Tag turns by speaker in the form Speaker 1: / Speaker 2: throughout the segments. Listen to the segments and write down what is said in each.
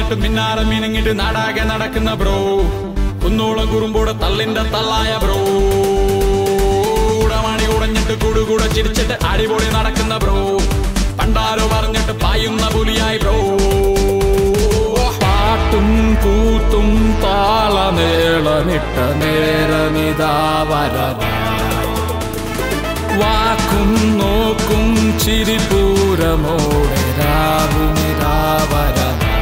Speaker 1: പറഞ്ഞിട്ട് മിന്നാറ് മിനുങ്ങിട്ട് നാടാകെ നടക്കുന്ന ബ്രോ കുന്നോളം കുറുമ്പോടെ തള്ളിന്റെ തള്ളായ ബ്രോ ഉടമണി ഉടഞ്ഞിട്ട് കൂടുകൂടെ ചിരിച്ചിട്ട് അടിപൊളി നടക്കുന്ന ബ്രോ പണ്ടാരോ പറഞ്ഞിട്ട് പായുന്ന പുലിയായി ബ്രോ പാട്ടും കൂത്തും താളമേളമിട്ട നേരമിതാ വരനായി വാക്കും നോക്കും ചിരിപൂരമോടെ രാവുമിരാവര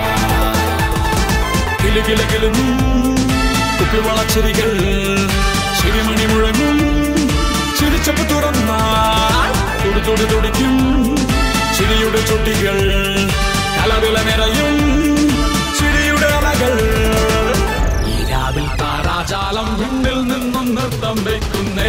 Speaker 1: കിലുകിലകിലും കുപ്പിവളച്ചിരികൾ ചിരിമണി മുഴങ്ങും ചിരിച്ചപ്പ് തുറന്നാൽ തുടി തുടി തുടിക്കും ചിരിയുടെ ചുട്ടികൾ കലവില നിറയും ചിരിയുടെ അലകൾ ഈ രാവിൽ താരാജാലം മുന്നിൽ നിന്നും നൃത്തം വെക്കുന്നേ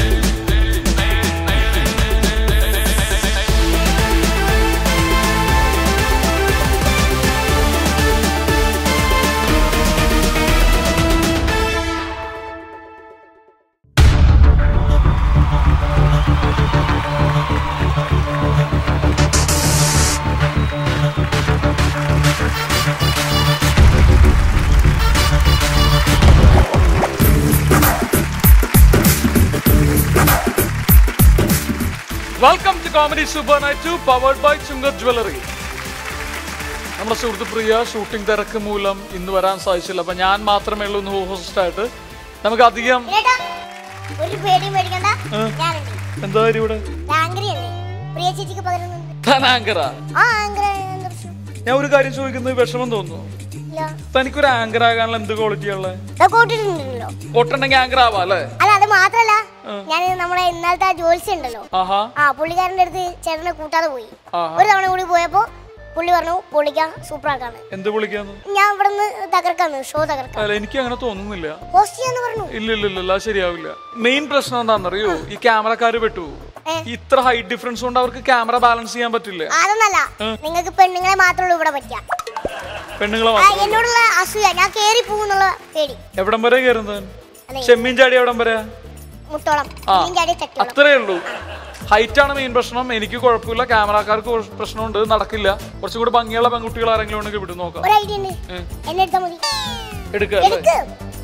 Speaker 2: welcome to comedy super night two powered by Chungath jewellery നമ്മുടെ സുഹൃത്ത് പ്രിയ ഷൂട്ടിംഗ് തിരക്ക് മൂലം ഇന്ന് വരാൻ സാധിച്ചില്ല അപ്പൊ ഞാൻ മാത്രമേ ഉള്ളൂ ഇന്ന് ഹോസ്റ്റ് ആയിട്ട് നമുക്ക് അധികം
Speaker 3: ചേട്ടാ, ഒരു പേടിയും പേടിക്കണ്ട ഞാനുണ്ട്
Speaker 2: എന്താ കാര്യം ഇവിടെ
Speaker 3: ആങ്കറി അല്ലേ പ്രിയ ചേച്ചിക്ക് പകരുന്നുണ്ട്
Speaker 2: തനാങ്കറ
Speaker 3: ആ ആങ്കർ എന്താ പ്രശ്നം
Speaker 2: ഞാൻ ഒരു കാര്യം ചോദിക്കുന്നത് വിഷമം തോന്നുന്നു
Speaker 3: ഇല്ല
Speaker 2: തനിക്കൊരു ആങ്കർ ആകാനുള്ള എന്ത് ക്വാളിറ്റി ഉള്ളത്
Speaker 3: ഇതൊക്കെ കൂട്ടിട്ടുണ്ടല്ലോ
Speaker 2: ഒട്ടുണ്ടെങ്കിൽ ആങ്കർ ആവാ അല്ലേ
Speaker 3: അല്ല അത് മാത്രല്ല ഞാൻ നമ്മുടെ ഇന്നലത്തെ ആ ജോലിസ് ഉണ്ടല്ലോ
Speaker 2: ആഹാ
Speaker 3: ആ പുള്ളിക്കാരന്റെ അടുത്ത് ചേട്ടനെ കൂട്ടാതെ പോയി
Speaker 2: ആഹാ.
Speaker 3: ഒരു തവണ കൂടി പോയപ്പോ പുള്ളി പറഞ്ഞു പൊളിക്കാം സൂപ്പർ ആക്കാന്ന്
Speaker 2: എന്ത് വിളിക്കാന്ന്
Speaker 3: ഞാൻ ഇവിടെ നിന്ന് തകർക്കാന്ന് ഷോ തകർക്കാം
Speaker 2: അല്ല എനിക്ക് അങ്ങനെ തോന്നുന്നില്ല
Speaker 3: പോസ്റ്റ് ചെയ്യാന്ന് പറഞ്ഞു
Speaker 2: ഇല്ല ഇല്ല ഇല്ല ഇല്ല അത് ശരിയാവില്ല മെയിൻ പ്രശ്നം എന്താണെന്നറിയോ ഈ ക്യാമറക്കാര് പെട്ടു
Speaker 3: ഏ.
Speaker 2: ഇത്ര ഹൈറ്റ് ഡിഫറൻസ് കൊണ്ട് അവർക്ക് ക്യാമറ ബാലൻസ് ചെയ്യാൻ പറ്റില്ല
Speaker 3: അതൊന്നല്ല നിങ്ങൾക്ക് പെണ്ണുങ്ങളെ മാത്രമേ ഉള്ളൂ ഇവിടെ പറ്റിയ
Speaker 2: പെണ്ണുങ്ങളെ
Speaker 3: ആ,
Speaker 2: മാത്രം
Speaker 3: എന്നോടുള്ള അസൂയ ഞാൻ കേറി പോകുന്നുള്ള പേടി
Speaker 2: എവിടം വരെ കയറുന്നത്
Speaker 3: അതെ.
Speaker 2: ചെമ്മീൻ ചാടി എവിടം വരെ
Speaker 3: മുട്ടോളം
Speaker 2: ആ.
Speaker 3: ചാടി തെറ്റോളം
Speaker 2: അത്രേ ഉള്ളൂ ഹൈറ്റ് ആണ് മെയിൻ പ്രശ്നം എനിക്ക് കുഴപ്പമില്ല ക്യാമറക്കാർക്ക് കുറച്ച് പ്രശ്നമുണ്ട് നടക്കില്ല കുറച്ചും കൂടി ഭംഗിയുള്ള പെൺകുട്ടികൾ ആരെങ്കിലും ഉണ്ടെങ്കിൽ വിട്ടു നോക്കാം
Speaker 3: ഒരു ഐഡിയ ഉണ്ട് എന്നെ എടുത്താ മതി
Speaker 2: എടുക്കുക അല്ലേ?
Speaker 3: എടുക്ക്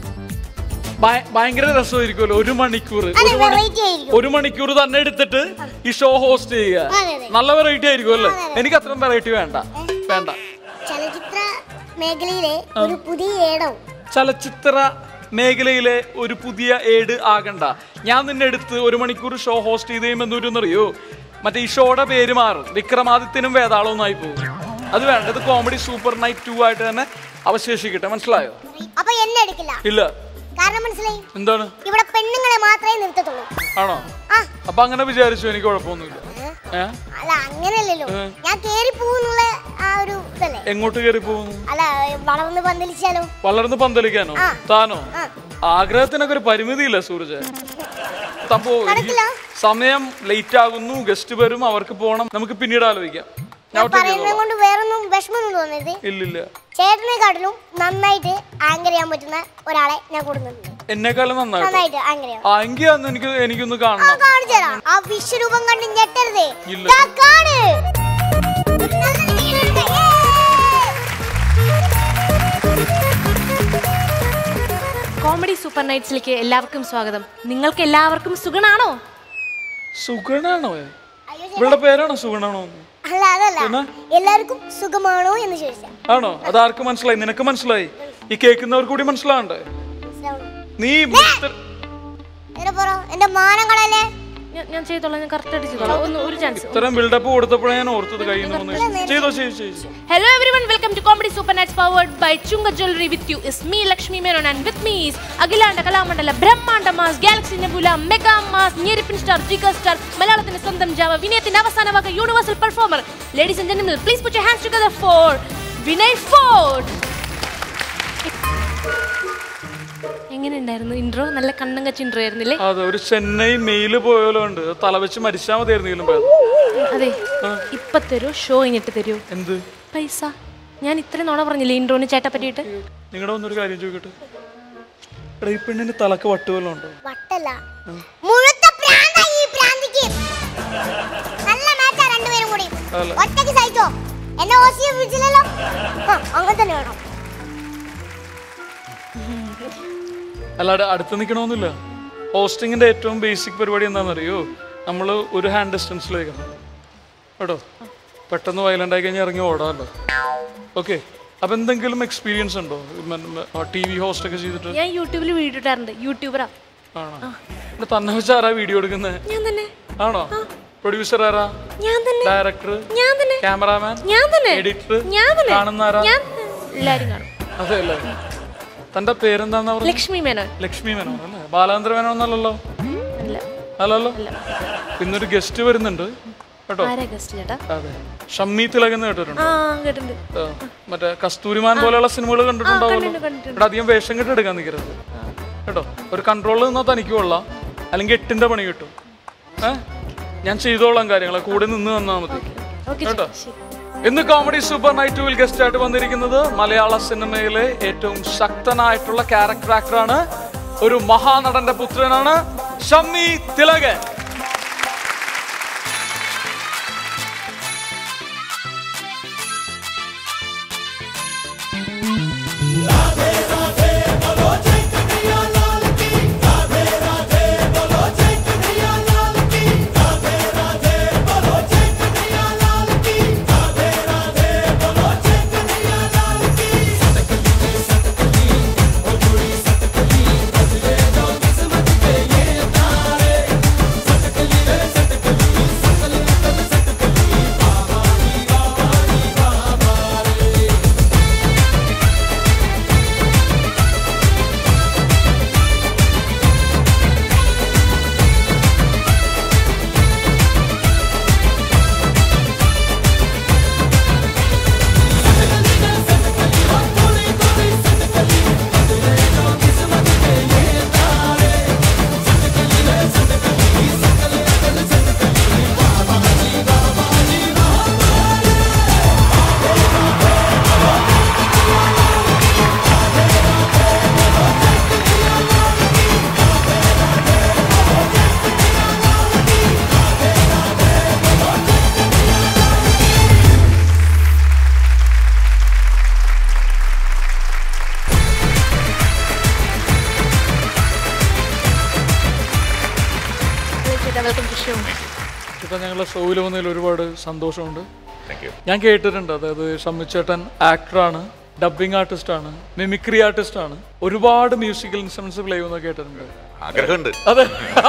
Speaker 2: ഭയ- ഭയങ്കര രസമായിരിക്കുമല്ലോ ഒരു മണിക്കൂർ
Speaker 3: അതെ
Speaker 2: ഒരു മണി
Speaker 3: വെറൈറ്റി ആയിരിക്കും
Speaker 2: ഒരു മണിക്കൂർ തന്നെ എടുത്തിട്ട് ഈ ഷോ ഹോസ്റ്റ് ചെയ്യുക
Speaker 3: അതെ, അതെ.
Speaker 2: നല്ല വെറൈറ്റി ആയിരിക്കും അല്ലേ എനിക്ക് അത്രയും വെറൈറ്റി വേണ്ട വേണ്ട
Speaker 3: ചലച്ചിത്ര മേഖലയിലെ ഒരു പുതിയ ഏടവും
Speaker 2: ചലച്ചിത്ര മേഖലയിലെ ഒരു പുതിയ ഏട് ആകണ്ട ഞാൻ നിന്നെ എടുത്ത് ഒരു മണിക്കൂർ ഷോ ഹോസ്റ്റ് ചെയ്ത് കഴിയുമ്പോൾ എന്തോരെന്നറിയോ മറ്റേ ഈ ഷോയുടെ പേര് മാറും വിക്രമാദിത്യനും വേതാളവുമായി പോകും അത് വേണ്ട ഇത് കോമഡി സൂപ്പർ നൈറ്റ് ടു ആയിട്ട് തന്നെ അവശേഷിക്കട്ടെ മനസ്സിലായോ
Speaker 3: അപ്പൊ എന്നെ എടുക്കില്ല
Speaker 2: ഇല്ല
Speaker 3: കാരണം മനസ്സിലായി
Speaker 2: എന്താണ്
Speaker 3: ഇവിടെ പെണ്ണുങ്ങളെ മാത്രമേ നിർത്തത്തുള്ളൂ
Speaker 2: ആണോ
Speaker 3: ആ
Speaker 2: അപ്പൊ അങ്ങനെ വിചാരിച്ചു എനിക്ക് കുഴപ്പമൊന്നുമില്ല ഏ
Speaker 3: അല്ല അങ്ങനെയല്ലല്ലോ ഞാൻ കേറി പോകുന്നുള്ള ആ ഒരു ഇതല്ലേ
Speaker 2: എങ്ങോട്ട് കയറി പോകുന്നു
Speaker 3: അല്ല വളർന്ന് പന്തലിച്ചാലോ
Speaker 2: വളർന്ന് പന്തലിക്കാനോ
Speaker 3: ആ.
Speaker 2: താനോ
Speaker 3: ആ.
Speaker 2: ആഗ്രഹത്തിനൊക്കെ ഒരു പരിമിതിയില്ല സൂരജ് തപ്പോ ഈ
Speaker 3: നടക്കില്ല.
Speaker 2: സമയം ലേറ്റ് ആകുന്നു ഗസ്റ്റ് വരും അവർക്ക് പോണം നമുക്ക് പിന്നീട് ആലോചിക്കാം ഞാൻ
Speaker 3: ഞാൻ
Speaker 2: ഒറ്റയ്ക്ക്
Speaker 3: പറയുന്നത് കൊണ്ട് വേറൊന്നും വിഷമമൊന്നും തോന്നരുത്
Speaker 2: ഇല്ലില്ല
Speaker 3: ചേട്ടനെക്കാട്ടിലും നന്നായിട്ട് ആങ്കർ ചെയ്യാൻ പറ്റുന്ന ഒരാളെ ഞാൻ കൊടുക്കുന്നുണ്ട്
Speaker 2: എന്നെക്കാളും നന്നായിട്ട്
Speaker 3: നന്നായിട്ട് ആങ്കർ ചെയ്യാം
Speaker 2: ആ എങ്കിൽ അന്ന് എനിക്ക് എനിക്കൊന്ന്
Speaker 3: ആ
Speaker 2: കാണണം
Speaker 3: കാണിച്ചു തരാം ആ വിശ്വരൂപം കണ്ട് ഞെട്ടരുതേ
Speaker 2: ഇല്ല.
Speaker 3: ദാ കാണ്
Speaker 4: കോമഡി സൂപ്പർ നൈറ്റ്സിലേക്ക് എല്ലാവർക്കും സ്വാഗതം നിങ്ങൾക്ക് എല്ലാവർക്കും സുഖനാണോ
Speaker 2: സുഗണാണോ ഇവളുടെ പേരാണോ സുഗണാണോ എന്ന്?
Speaker 3: അല്ല അതല്ല
Speaker 2: പിന്നെ?
Speaker 3: എല്ലാവർക്കും സുഖമാണോ എന്ന് ചോദിച്ചാ
Speaker 2: ആണോ അതാർക്ക് മനസ്സിലായി നിനക്ക് മനസ്സിലായി ഈ കേൾക്കുന്നവർ കൂടി മനസ്സിലാണ്ടേ നീ മിസ്റ്റർ-
Speaker 3: എന്നെ പറ എന്റെ മാനം കളയല്ലേ
Speaker 4: ഞാൻ- ഞാൻ ചെയ്തോളാം ഞാൻ കറക്റ്റ് ആയിട്ട് ചെയ്തോളാം ഒന്ന് ഒരു ചാൻസ്
Speaker 2: ഇത്രയും ബിൽഡപ്പ് കൊടുത്തപ്പോഴേ ഞാൻ ഓർത്തത് കഴിയുന്നു ചെയ്തോ ചെയ്തു ചെയ്തു
Speaker 4: hello everyone welcome to comedy super nights powered by Chungath jewellery with you is me Lakshmi Menon and with me is അഖിലാണ്ട കലാമണ്ഡല ബ്രഹ്മാണ്ഡ mass galaxy nebula mega mass ഞെരിപ്പിൻ സ്റ്റാർ ജിഗർ സ്റ്റാർ മലയാളത്തിന്റെ സ്വന്തം ജാവ വിനയത്തിന്റെ അവസാന വക universal performer ladies and gentlemen please put your hands together for Vinay Forrt എങ്ങനെ ഉണ്ടായിരുന്നു ഇൻട്രോ നല്ല കണ്ണും കച്ച ഇൻട്രോ ആയിരുന്നില്ലേ
Speaker 2: അതെ ഒരു ചെന്നൈ മെയില് പോയാലോ ഉണ്ട് തല വെച്ച് മരിച്ചാൽ മതിയായിരുന്നെങ്കിലും ഭേദം.
Speaker 4: അതെ ഇപ്പൊ തരൂ ഷോ കഴിഞ്ഞിട്ട് തരൂ
Speaker 2: എന്ത്
Speaker 4: പൈസ ഞാൻ ഇത്രയും നോണ പറഞ്ഞില്ലേ ഇൻട്രോന് ചേട്ടാ പറ്റിയിട്ട്
Speaker 2: നിങ്ങളുടെ ഒന്നൊരു കാര്യം ചോദിക്കട്ടെ എടാ ഈ പെണ്ണിന് തലക്ക് വട്ടുവല്ലോ ഉണ്ടോ
Speaker 3: വട്ടല്ല മുഴുത്ത പ്രാന്താ ഈ പ്രാന്തിക്ക് നല്ല മാച്ചാ രണ്ടുപേരും കൂടി
Speaker 2: അല്ല.
Speaker 3: ഒറ്റയ്ക്ക് സഹിച്ചോ എന്നെ ഹോസ്റ്റ് ചെയ്യിപ്പിച്ചില്ലല്ലോ ആ, അങ്ങനെ തന്നെ വേണം
Speaker 2: അല്ലാതെ അടുത്ത് നിൽക്കണമെന്നില്ല ഹോസ്റ്റിങ്ങിന്റെ ഏറ്റവും ബേസിക് പരിപാടി എന്താണെന്നറിയോ നമ്മൾ ഒരു ഹാൻഡ് ഡിസ്റ്റൻസിലേക്കാണ് കേട്ടോ പെട്ടെന്ന് വയലന്റ് ആയി കഴിഞ്ഞാൽ ഇറങ്ങി ഓടാമല്ലോ ഓക്കെ അപ്പൊ എന്തെങ്കിലും എക്സ്പീരിയൻസ് ഉണ്ടോ ടി വി ഹോസ്റ്റ് ഒക്കെ ചെയ്തിട്ട്
Speaker 4: ഞാൻ യൂട്യൂബിൽ വീഡിയോ ഇട്ടാറുണ്ട് യൂട്യൂബറാ
Speaker 2: ആണോ ഇവിടെ തന്നെ വെച്ച് ആരാ വീഡിയോ എടുക്കുന്നത്
Speaker 4: ഞാൻ തന്നെ
Speaker 2: ആണോ പ്രൊഡ്യൂസർ ആരാ
Speaker 4: ഞാൻ തന്നെ
Speaker 2: ഡയറക്ടർ
Speaker 4: ഞാൻ തന്നെ
Speaker 2: ക്യാമറാമാൻ
Speaker 4: ഞാൻ തന്നെ
Speaker 2: എഡിറ്റർ
Speaker 4: ഞാൻ തന്നെ
Speaker 2: കാണുന്ന ആരാ
Speaker 4: ഞാൻ എല്ലാരും കാണും
Speaker 2: അതെ അല്ലേ തന്റെ പേരെന്താന്നാ പറഞ്ഞത്
Speaker 4: ലക്ഷ്മി മേനോൻ
Speaker 2: ലക്ഷ്മി മേനോൻ അല്ലേ ബാലാന്തര മേനോൻ എന്നല്ലല്ലോ
Speaker 4: അല്ല
Speaker 2: അല്ലല്ലോ ഇന്നൊരു ഗസ്റ്റ് വരുന്നുണ്ട് കേട്ടോ
Speaker 4: ആരാ ഗസ്റ്റ് ചേട്ടാ
Speaker 2: അതെ ഷമ്മി തിലകെന്ന് കേട്ടിട്ടുണ്ട്
Speaker 4: ആ കേട്ടിട്ടുണ്ട്
Speaker 2: ആ, മറ്റേ കസ്തൂരിമാൻ പോലെയുള്ള സിനിമകൾ കണ്ടിട്ടുണ്ടാവുമല്ലോ
Speaker 4: കണ്ടിട്ടുണ്ട്, കണ്ടിട്ടുണ്ട്.
Speaker 2: ഇവിടെ അധികം വേഷം കെട്ട് എടുക്കാൻ നിൽക്കരുത് കേട്ടോ ഒരു കൺട്രോളിൽ നിന്നാ തനിക്ക് കൊള്ളാം അല്ലെങ്കിൽ എട്ടിന്റെ പണി കിട്ടും ഏ ഞാൻ ചെയ്തോളാം കാര്യങ്ങൾ കൂടെ നിന്ന് തന്നാൽ മതി
Speaker 4: ഓക്കെ
Speaker 2: കേട്ടോ
Speaker 4: ശരി
Speaker 2: ഇന്ന് കോമഡി സൂപ്പർ നൈറ്റ് വിൽ ഗസ്റ്റ് ആയിട്ട് വന്നിരിക്കുന്നത് മലയാള സിനിമയിലെ ഏറ്റവും ശക്തനായിട്ടുള്ള ക്യാരക്ടർ ആക്ടറാണ് ഒരു മഹാനടന്റെ പുത്രനാണ് ഷമ്മി തിലകൻ
Speaker 4: ചേട്ടാ വെൽക്കം ടു ഷോ
Speaker 2: ഇപ്പൊ ഞങ്ങളുടെ ഷോയിൽ വന്നതിൽ ഒരുപാട് സന്തോഷമുണ്ട്
Speaker 5: താങ്ക് യു
Speaker 2: ഞാൻ കേട്ടിട്ടുണ്ട് അതായത് ഷമ്മിച്ചേട്ടൻ ആക്ടറാണ് ഡബിങ് ആർട്ടിസ്റ്റ് ആണ് മിമിക്രി ആർട്ടിസ്റ്റ് ആണ് ഒരുപാട് മ്യൂസിക്കൽ ഇൻസ്ട്രുമെന്റ്സ് പ്ലേ ചെയ്യുന്ന കേട്ടിട്ടുണ്ട്
Speaker 5: ആഗ്രഹമുണ്ട്
Speaker 2: അതെ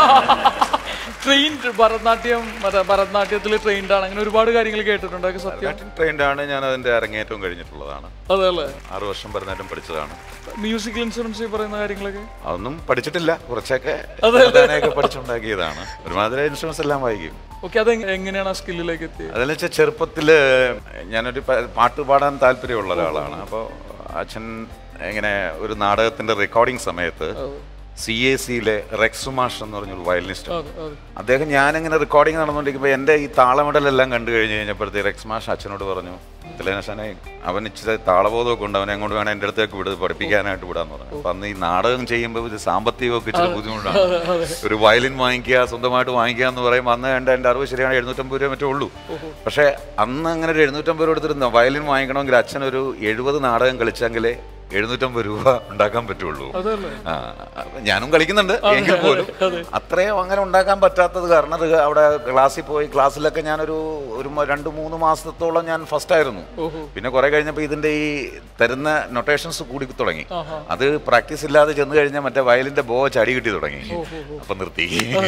Speaker 2: ട്രെയിൻഡ് ഭരതനാട്യം മറ്റേ ഭരതനാട്യത്തിൽ ട്രെയിൻഡ് ആണ് അങ്ങനെ ഒരുപാട് കാര്യങ്ങൾ കേട്ടിട്ടുണ്ട് അതൊക്കെ സത്യം
Speaker 5: ലാറ്റിൻ ട്രെയിൻഡ് ആണ് ഞാൻ അതിന്റെ അരങ്ങേറ്റവും കഴിഞ്ഞിട്ടുള്ളതാണ്
Speaker 2: അതെ അല്ലേ
Speaker 5: ആറു വർഷം ഭരതനാട്യം പഠിച്ചതാണ്
Speaker 2: മ്യൂസിക്കൽ ഇൻസ്ട്രുമെന്റ്സ് ഈ പറയുന്ന കാര്യങ്ങളൊക്കെ
Speaker 5: അതൊന്നും പഠിച്ചിട്ടില്ല കുറച്ചൊക്കെ
Speaker 2: അതെ, അതെ.
Speaker 5: ഒക്കെ പഠിച്ചുണ്ടാക്കിയതാണ് ഒരുമാതിരി ഇൻഷുറൻസ് എല്ലാം വായിക്കും
Speaker 2: ഓക്കെ അത് എങ്ങ- എങ്ങനെയാണ് ആ സ്കില്ലിലേക്ക് എത്തിയത്
Speaker 5: അതെന്ന് വെച്ചാൽ ചെറുപ്പത്തില് ഞാനൊരു പ- പാട്ട് പാടാൻ താല്പര്യമുള്ള ഒരാളാണ് അപ്പോൾ അച്ഛൻ ഇങ്ങനെ ഒരു നാടകത്തിന്റെ റെക്കോർഡിംഗ് സമയത്ത് സി എ സിയിലെ റെക്സുമാഷ് എന്ന് പറഞ്ഞൊരു വയലിനിസ്റ്റ്
Speaker 2: അതെ അതെ
Speaker 5: അദ്ദേഹം ഞാനിങ്ങനെ റെക്കോർഡിംഗ് നടന്നുകൊണ്ടിരിക്കുമ്പോൾ എൻ്റെ ഈ താളമിടലെല്ലാം കണ്ടു കഴിഞ്ഞ് കഴിഞ്ഞപ്പോഴത്തെ റെക്സ്മാഷ് അച്ഛനോട് പറഞ്ഞു തിലേനശാനെ അവൻ ഇച്ചിരി താളബോധമൊക്കെ ഉണ്ട് അവനെ അങ്ങോട്ട് വേണം എൻ്റെ അടുത്തേക്ക് വിട് പഠിപ്പിക്കാനായിട്ട് വിടാന്ന് പറഞ്ഞു അപ്പം അന്ന് ഈ നാടകം ചെയ്യുമ്പോൾ ഇത് സാമ്പത്തികമൊക്കെ ഇച്ചിരി ബുദ്ധിമുട്ടാണ് ഒരു വയലിൻ വാങ്ങിക്കുക സ്വന്തമായിട്ട് വാങ്ങിക്കുക എന്ന് പറയുമ്പോൾ അന്ന് എൻ്റെ എൻ്റെ അറിവ് ശരിയാണ് എഴുന്നൂറ്റമ്പത് രൂപ മറ്റേ ഉള്ളൂ പക്ഷേ അന്ന് അങ്ങനെ ഒരു എഴുന്നൂറ്റമ്പത് രൂപ എടുത്തിരുന്ന വയലിൻ വാങ്ങിക്കണമെങ്കിൽ അച്ഛൻ ഒരു എഴുപത് നാടകം കളിച്ചെങ്കിലേ എഴുന്നൂറ്റമ്പത് രൂപ ഉണ്ടാക്കാൻ പറ്റുള്ളൂ
Speaker 2: അതല്ലേ
Speaker 5: ആ, അപ്പൊ ഞാനും കളിക്കുന്നുണ്ട് എങ്കിൽ പോലും അത്രയും അങ്ങനെ ഉണ്ടാക്കാൻ പറ്റാത്തത് കാരണം അത് അവിടെ ക്ലാസ്സിൽ പോയി ക്ലാസ്സിലൊക്കെ ഞാനൊരു ഒരു മ- രണ്ട് മൂന്ന് മാസത്തോളം ഞാൻ ഫസ്റ്റ് ആയിരുന്നു പിന്നെ കുറെ കഴിഞ്ഞപ്പോൾ ഇതിന്റെ ഈ തരുന്ന നൊട്ടേഷൻസ് കൂടി തുടങ്ങി അത് പ്രാക്ടീസ് ഇല്ലാതെ ചെന്ന് കഴിഞ്ഞാൽ മറ്റേ വയലിന്റെ ബോ ചടി കിട്ടി തുടങ്ങി അപ്പൊ നിർത്തി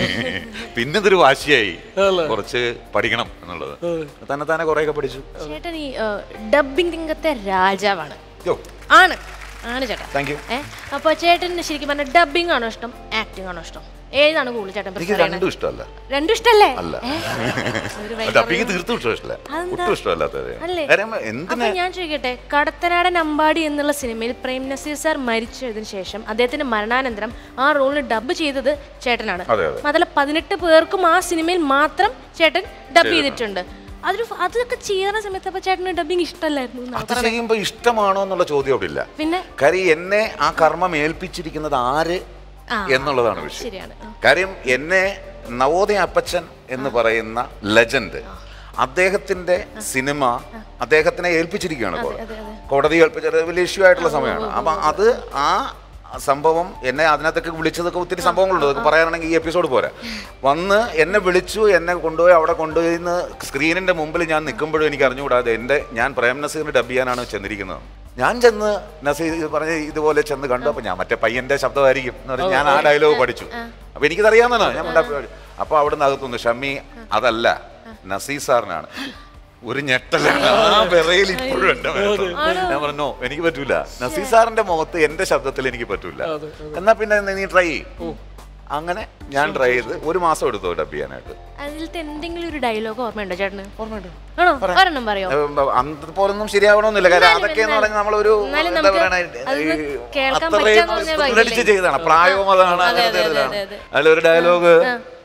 Speaker 5: പിന്നെ ഇതൊരു വാശിയായി കുറച്ച് പഠിക്കണം എന്നുള്ളത് തന്നെ തന്നെ കുറെയൊക്കെ പഠിച്ചു
Speaker 4: ചേട്ടൻ ഈ ഡബിംഗ് രംഗത്തെ രാജാവാണ്
Speaker 5: യോ
Speaker 4: ആണ് ആണ് ചേട്ടാ
Speaker 5: താങ്ക് യു
Speaker 4: ഏ അപ്പൊ ചേട്ടന് ശരിക്കും പറഞ്ഞാൽ ഡബിംഗ് ആണോ ഇഷ്ടം ആക്ടിംഗ് ആണോ ഇഷ്ടം ഏതാണ് കൂടുതൽ ചേട്ടൻ
Speaker 5: എനിക്ക്
Speaker 4: prefer ചെയ്യണേ?
Speaker 5: രണ്ടും ഇഷ്ടമല്ല
Speaker 4: രണ്ടും ഇഷ്ടല്ലേ
Speaker 5: അല്ല.
Speaker 4: ഏ? ഒരു ഭയങ്കര-
Speaker 5: ഡബിങ് തീർത്തും ഇഷ്ടമല്ല
Speaker 4: അതെന്താ?
Speaker 5: ഒട്ടും ഇഷ്ടമല്ലാത്തത്
Speaker 4: അല്ലേ?
Speaker 5: കാര്യം
Speaker 4: അപ്പൊ
Speaker 5: എന്തിനാ
Speaker 4: ഞാൻ ചോദിക്കട്ടെ കടത്തനാടൻ അമ്പാടി എന്നുള്ള സിനിമയിൽ പ്രേം നസീർ സാർ മരിച്ചതിന് ശേഷം അദ്ദേഹത്തിന്റെ മരണാനന്തരം ആ റോളിൽ ഡബ് ചെയ്തത് ചേട്ടനാണ്
Speaker 5: അതെ, അതെ.
Speaker 4: മാത്രമല്ല പതിനെട്ട് പേർക്കും ആ സിനിമയിൽ മാത്രം ചേട്ടൻ ഡബ് ചെയ്തിട്ടുണ്ട് അതൊരു അതൊക്കെ ചെയ്യുന്ന സമയത്ത് അപ്പൊ ചേട്ടന് ഡബിങ് ഇഷ്ടമല്ലായിരുന്നു എന്നാണ്
Speaker 5: അത്
Speaker 4: പറഞ്ഞത്.
Speaker 5: ചെയ്യുമ്പോ ഇഷ്ടമാണോ എന്നുള്ള ചോദ്യം അവിടെ ഇല്ല
Speaker 4: പിന്നെ
Speaker 5: കാര്യം എന്നെ ആ കർമ്മം ഏൽപ്പിച്ചിരിക്കുന്നത് ആര്
Speaker 4: ആ,
Speaker 5: എന്നുള്ളതാണ് വിഷയം
Speaker 4: ശരിയാണ് ആ.
Speaker 5: കാര്യം എന്നെ നവോദയ അപ്പച്ചൻ എന്ന് പറയുന്ന ലെജൻഡ് അദ്ദേഹത്തിന്റെ സിനിമ അദ്ദേഹത്തിനെ ഏൽപ്പിച്ചിരിക്കുകയാണ് കോടതി കോടതി ഏൽപ്പിച്ചത് വലിയ ഇഷ്യൂ ആയിട്ടുള്ള സമയമാണ് അപ്പൊ അത് ആ സംഭവം എന്നെ അതിനകത്തൊക്കെ വിളിച്ചതൊക്കെ ഒത്തിരി സംഭവങ്ങളുണ്ട് അതൊക്കെ പറയാനാണെങ്കിൽ ഈ എപ്പിസോഡ് പോരാ വന്ന് എന്നെ വിളിച്ചു എന്നെ കൊണ്ടുപോയി അവിടെ കൊണ്ടുപോയി നിന്ന് സ്ക്രീനിന്റെ മുമ്പിൽ ഞാൻ നിൽക്കുമ്പോഴും എനിക്ക് അറിഞ്ഞുകൂടാതെ എൻ്റെ ഞാൻ പ്രേം നസീറിന് ഡബ് ചെയ്യാനാണ് ചെന്നിരിക്കുന്നത് ഞാൻ ചെന്ന് നസീർ പറഞ്ഞ് ഇതുപോലെ ചെന്ന് കണ്ടു അപ്പൊ ഞാൻ മറ്റേ പയ്യന്റെ ശബ്ദമായിരിക്കും എന്ന് പറഞ്ഞ് ഞാൻ ആ ഡയലോഗ് പഠിച്ചു അപ്പൊ എനിക്കതറിയാവുന്നതാണ് ഞാൻ ഉണ്ടാക്കി അപ്പൊ അവിടെ നിന്ന് അകത്തുനിന്ന് ഷമ്മി അതല്ല നസീർ സാറിനാണ് ഒരു ഞെട്ടലാണ് ആ വിറയിൽ ഇപ്പോഴും എന്റെ മുഖത്ത്. ഞാൻ പറഞ്ഞു "No, എനിക്ക് പറ്റൂല നസീർ സാറിന്റെ മുഖത്ത് എന്റെ ശബ്ദത്തിൽ എനിക്ക് പറ്റൂല എന്നാ പിന്നെ നീ ട്രൈ ചെയ്യും അങ്ങനെ ഞാൻ ട്രൈ ചെയ്ത് ഒരു മാസം എടുത്തു ഡബ് ചെയ്യാനായിട്ട്
Speaker 4: അതിലത്തെ എന്തെങ്കിലും ഒരു ഡയലോഗ് ഓർമ്മയുണ്ടോ ചേട്ടന് ഓർമ്മയുണ്ടോ ആണോ ഒരെണ്ണം പറയോ
Speaker 5: ഏഹ് അന്നത്തെ പോലൊന്നും ശരിയാവണമെന്നില്ല കാര്യം അതൊക്കെ എന്ന് പറഞ്ഞാൽ നമ്മളൊരു
Speaker 4: എന്നാലും
Speaker 5: എന്താ
Speaker 4: നമുക്ക്
Speaker 5: പറയണ
Speaker 4: അതൊന്ന്
Speaker 5: ഈ
Speaker 4: കേൾക്കാൻ
Speaker 5: അത്രയും
Speaker 4: പറ്റാന്ന് പറഞ്ഞാൽ
Speaker 5: പുല്ലടിച്ച്
Speaker 4: ഭാഗ്യമില്ലേ?
Speaker 5: ചെയ്തതാണ് പ്രായവും അതാണ്
Speaker 4: അതെ,
Speaker 5: അങ്ങനത്തെ
Speaker 4: അതെ, അതെ,
Speaker 5: ഇതാണ്.
Speaker 4: അതെ.
Speaker 5: അതിലൊരു ഡയലോഗ്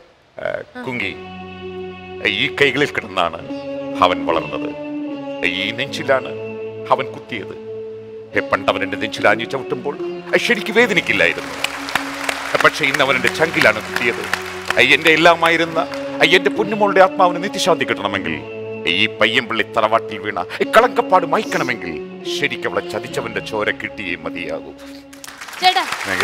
Speaker 5: കുങ്കി ഈ കൈകളിൽ കിടന്നാണ് അവൻ വളർന്നത് ഈ നെഞ്ചിലാണ് അവൻ കുത്തിയത് പണ്ടവൻ എന്റെ നെഞ്ചിലാഞ്ഞു ചവിട്ടുമ്പോൾ ശരിക്ക് വേദനിക്കില്ലായിരുന്നു പക്ഷെ ഇന്ന് അവൻ എന്റെ ചങ്കിലാണ് കുത്തിയത് എന്റെ എല്ലാമായിരുന്ന എന്റെ പൊന്നുമോളുടെ ആത്മാവിന് നിത്യശാന്തി കിട്ടണമെങ്കിൽ ഈ പയ്യൻപിള്ളി തറവാട്ടിൽ വീണ ഈ കളങ്കപ്പാട് മായ്ക്കണമെങ്കിൽ ശരിക്കും അവളെ ചതിച്ചവന്റെ ചോര കിട്ടിയേ മതിയാകൂ
Speaker 4: ചേട്ടാ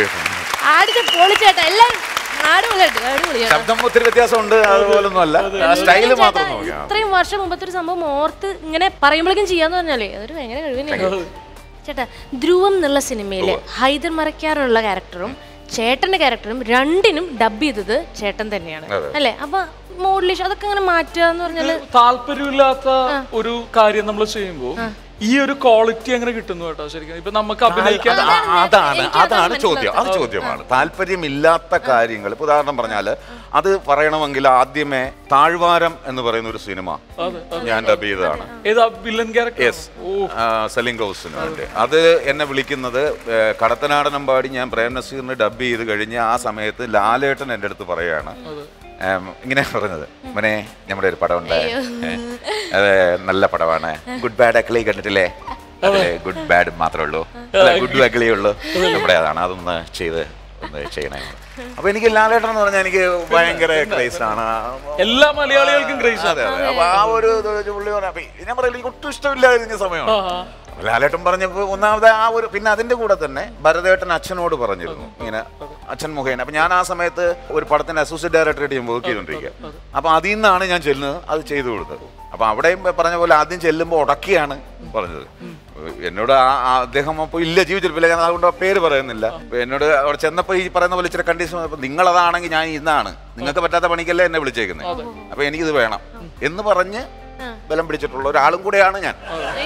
Speaker 4: ആടിന്റെ പൊളി ചേട്ടാ എല്ലാരും അടിപൊളിയായിട്ട് അടിപൊളി ചേട്ടാ.
Speaker 5: ശബ്ദം ഒത്തിരി വ്യത്യാസമുണ്ട് അതുപോലൊന്നും അല്ല സ്റ്റൈല്
Speaker 4: ചേട്ടാ,
Speaker 5: മാത്രം നോക്കിയാ
Speaker 4: ഇത്രയും വർഷം മുമ്പത്തെ ഒരു സംഭവം ഓർത്ത് ഇങ്ങനെ പറയുമ്പോഴേക്കും ചെയ്യാന്ന് പറഞ്ഞാലേ അതൊരു ഭയങ്കര കഴിവിനെയാണ് ചേട്ടാ ധ്രുവം എന്നുള്ള സിനിമയില് ഹൈദർ മറക്കാറുള്ള ക്യാരക്ടറും ചേട്ടന്റെ ക്യാരക്ടറും രണ്ടിനും ഡബ് ചെയ്തത് ചേട്ടൻ തന്നെയാണ്
Speaker 5: അതെ.
Speaker 4: അല്ലേ അപ്പൊ മോഡലേഷൻ അതൊക്കെ അങ്ങനെ മാറ്റുക എന്ന് പറഞ്ഞാല്
Speaker 2: താല്പര്യമില്ലാത്ത ഒരു കാര്യം നമ്മൾ ചെയ്യുമ്പോ ഈ ഒരു ക്വാളിറ്റി അങ്ങനെ കിട്ടുന്നു കേട്ടോ ശരിക്കും ഇപ്പൊ നമുക്ക് അഭിനയിക്കാൻ
Speaker 5: അത് ആ- അതാണ്
Speaker 4: എനിക്ക്
Speaker 5: അതാണ്
Speaker 4: അതാണ്
Speaker 5: ചോദ്യം അത് ചോദ്യമാണ് താല്പര്യമില്ലാത്ത കാര്യങ്ങൾ ഇപ്പൊ ഉദാഹരണം പറഞ്ഞാൽ അത് പറയണമെങ്കിൽ ആദ്യമേ താഴ്വാരം എന്ന് പറയുന്ന ഒരു സിനിമ ഞാൻ ഡബ് ചെയ്തതാണ്
Speaker 2: ഏതാ വില്ലൻ ക്യാരക്ടർ
Speaker 5: യെസ് സെലിംഗ് ഗൗസിന് വേണ്ടി അത് എന്നെ വിളിക്കുന്നത് ഏ, കടത്തനാടനമ്പാടി ഞാൻ പ്രേം നസീറിന് ഡബ് ചെയ്ത് കഴിഞ്ഞ് ആ സമയത്ത് ലാലേട്ടൻ എൻ്റെ അടുത്ത് പറയുകയാണ് ഏം, ഇങ്ങനെ പറഞ്ഞത് മോനെ നമ്മുടെ ഒരു പടമുണ്ട് ഏ, അത് നല്ല പടമാണ് ഗുഡ് ബാഡ് അക്ലി കണ്ടിട്ടില്ലേ അതിലെ ഗുഡ് ബാഡ് മാത്രമേ ഉള്ളൂ അല്ല ഗുഡ് അക്ലി ഉള്ളൂ നമ്മുടെ അതാണ് അതൊന്ന് ചെയ്ത് ഒന്ന് ചെയ്യണേ അപ്പൊ എനിക്ക് ലാലേട്ടൻ എന്ന് പറഞ്ഞാൽ എനിക്ക് ഭയങ്കര ക്രൈസ് ആണ്
Speaker 2: എല്ലാ മലയാളികൾക്കും ക്രേസ്
Speaker 5: അതെ അതെ അപ്പൊ ആ ഒരു ഇത് വെച്ച് പുള്ളി പറഞ്ഞു അപ്പൊ ഞാൻ പറയില്ല എനിക്ക് ഒട്ടും ഇഷ്ടമില്ലായിരുന്ന സമയമാണ് അപ്പൊ ലാലേട്ടൻ പറഞ്ഞപ്പോ ഒന്നാമത് ആ ഒരു പിന്നെ അതിന്റെ കൂടെ തന്നെ ഭരതേട്ടൻ അച്ഛനോട് പറഞ്ഞിരുന്നു ഇങ്ങനെ അച്ഛൻ മുഖേന അപ്പൊ ഞാൻ ആ സമയത്ത് ഒരു പടത്തിന്റെ അസോസിയേറ്റ് ഡയറക്ടറായിട്ട് ഞാൻ വർക്ക് ചെയ്തോണ്ടിരിക്കുക അപ്പൊ അതിൽ നിന്നാണ് ഞാൻ ചെല്ലുന്നത് അത് ചെയ്തു കൊടുത്തത് അപ്പൊ അവിടെയും പറഞ്ഞ പോലെ ആദ്യം ചെല്ലുമ്പോൾ ഉടക്കിയാണ് പറഞ്ഞത് എന്നോട് ആ- ആ അദ്ദേഹം അപ്പോൾ ഇല്ല ജീവിച്ചിരിപ്പില്ല ഞാൻ അതുകൊണ്ട് ആ പേര് പറയുന്നില്ല അപ്പൊ എന്നോട് അവിടെ ചെന്നപ്പോൾ ഈ പറയുന്ന പോലെ ഇച്ചിരി കണ്ടീഷൻ അപ്പൊ നിങ്ങളതാണെങ്കിൽ ഞാൻ ഇന്നാണ് നിങ്ങൾക്ക് പറ്റാത്ത പണിക്കല്ലേ എന്നെ വിളിച്ചേക്കുന്നത് അപ്പൊ എനിക്കിത് വേണം എന്ന് പറഞ്ഞ് ബലം പിടിച്ചിട്ടുള്ള ഒരാളും കൂടെയാണ് ഞാൻ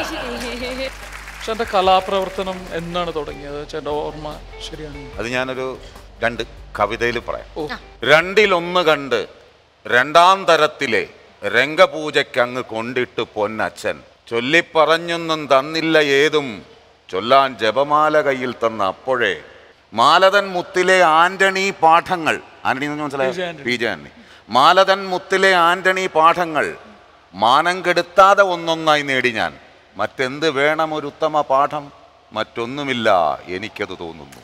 Speaker 2: പക്ഷെ എന്റെ കലാപ്രവർത്തനം എന്നാണ് തുടങ്ങിയത് ചേട്ടന്റെ ഓർമ്മ ശരിയാണ്
Speaker 5: അത് ഞാനൊരു രണ്ട് കവിതയിൽ പറയാം രണ്ടിലൊന്ന് കണ്ട് രണ്ടാം തരത്തിലെ രംഗപൂജയ്ക്ക് അങ്ങ് കൊണ്ടിട്ട് പൊന്നച്ഛൻ ചൊല്ലിപ്പറഞ്ഞൊന്നും തന്നില്ല ഏതും ചൊല്ലാൻ ജപമാല കയ്യിൽ തന്ന അപ്പോഴേ മാലതൻ മുത്തിലെ ആന്റണി പാഠങ്ങൾ ആന്റണി എന്ന് മനസ്സിലായോ പി ജെ ആന്റണി മാലതൻ മുത്തിലെ ആന്റണി പാഠങ്ങൾ മാനം കെടുത്താതെ ഒന്നൊന്നായി നേടി ഞാൻ മറ്റെന്ത് വേണം ഒരു ഉത്തമ പാഠം മറ്റൊന്നുമില്ല എനിക്കത് തോന്നുന്നു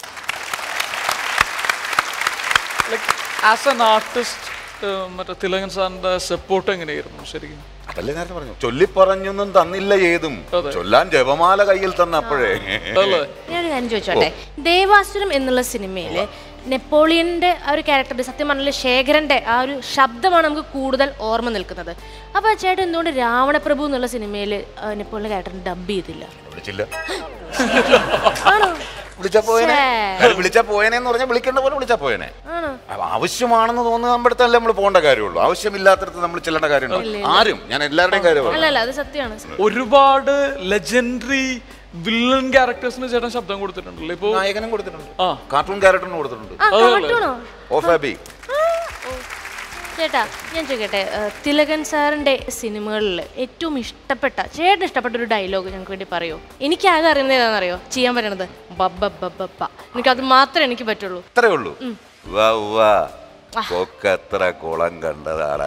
Speaker 2: ലൈക് ആസ് എൻ ആർട്ടിസ്റ്റ് മറ്റേ തിലകൻ സാറിന്റെ സപ്പോർട്ട് എങ്ങനെയായിരുന്നു ശരിക്കും
Speaker 5: അതല്ലേ നേരത്തെ പറഞ്ഞു ചൊല്ലിപ്പറഞ്ഞൊന്നും തന്നില്ല ഏതും ചൊല്ലാൻ ജപമാല കയ്യിൽ തന്നപ്പോഴേ
Speaker 2: അല്ലേ
Speaker 4: ഞാനൊരു കാര്യം ചോദിച്ചോട്ടെ ദേവാസുരം എന്നുള്ള സിനിമയില് നെപ്പോളിയന്റെ ആ ഒരു ക്യാരക്ടർ സത്യം പറഞ്ഞാൽ ശേഖരന്റെ ആ ഒരു ശബ്ദമാണ് നമുക്ക് കൂടുതൽ ഓർമ്മ നിൽക്കുന്നത് അപ്പൊ ആ ചേട്ടൻ എന്തുകൊണ്ട് രാവണപ്രഭു എന്നുള്ള സിനിമയിൽ നെപ്പോളിയന്റെ ക്യാരക്ടറിന് ഡബ് ചെയ്തില്ല
Speaker 5: വിളിച്ചില്ല
Speaker 4: ആണോ
Speaker 5: വിളിച്ചാ പോയനെ
Speaker 4: ശ്ശേ.
Speaker 5: അത് വിളിച്ചാ പോയനെ എന്ന് പറഞ്ഞാൽ വിളിക്കേണ്ട പോലെ വിളിച്ചാ പോയനെ
Speaker 4: ആണോ
Speaker 5: അപ്പൊ ആവശ്യമാണെന്ന് തോന്നുമ്പോഴത്തല്ലേ നമ്മൾ പോകേണ്ട കാര്യമുള്ളൂ ആവശ്യമില്ലാത്തടത്ത് നമ്മൾ ചെല്ലേണ്ട കാര്യമുണ്ടോ ആരും ഞാൻ എല്ലാവരുടെയും കാര്യം
Speaker 4: അല്ല അല്ല അത് സത്യമാണ്
Speaker 2: ഒരുപാട് ലെജൻഡറി വില്ലൻ ക്യാരക്ടേഴ്സിന് ചേട്ടൻ ശബ്ദം കൊടുത്തിട്ടുണ്ടല്ലോ ഇപ്പൊ
Speaker 5: നായകനും കൊടുത്തിട്ടുണ്ട്
Speaker 2: ആ
Speaker 5: കാർട്ടൂൺ ക്യാരക്ടറിന് കൊടുത്തിട്ടുണ്ട്
Speaker 4: ആ കാർട്ടൂണോ
Speaker 5: ഓ ഫാബി
Speaker 4: ചേട്ടാ ഞാൻ ചോദിക്കട്ടെ ഏഹ്, തിലകൻ സാറിന്റെ സിനിമകളിൽ ഏറ്റവും ഇഷ്ടപ്പെട്ട ചേട്ടന് ഇഷ്ടപ്പെട്ട ഒരു ഡയലോഗ് ഞങ്ങൾക്ക് വേണ്ടി പറയോ എനിക്ക് ആകെ അറിയുന്നത് ഏതാണെന്നറിയോ ചെയ്യാൻ പറ്റണത് ബബ്ബ ബബ്ബ എനിക്കത് മാത്രമേ എനിക്ക് പറ്റുള്ളൂ
Speaker 5: അത്രേ ഉള്ളൂ വാ വാ കൊക്കത്ര കുളം കണ്ടതാടാ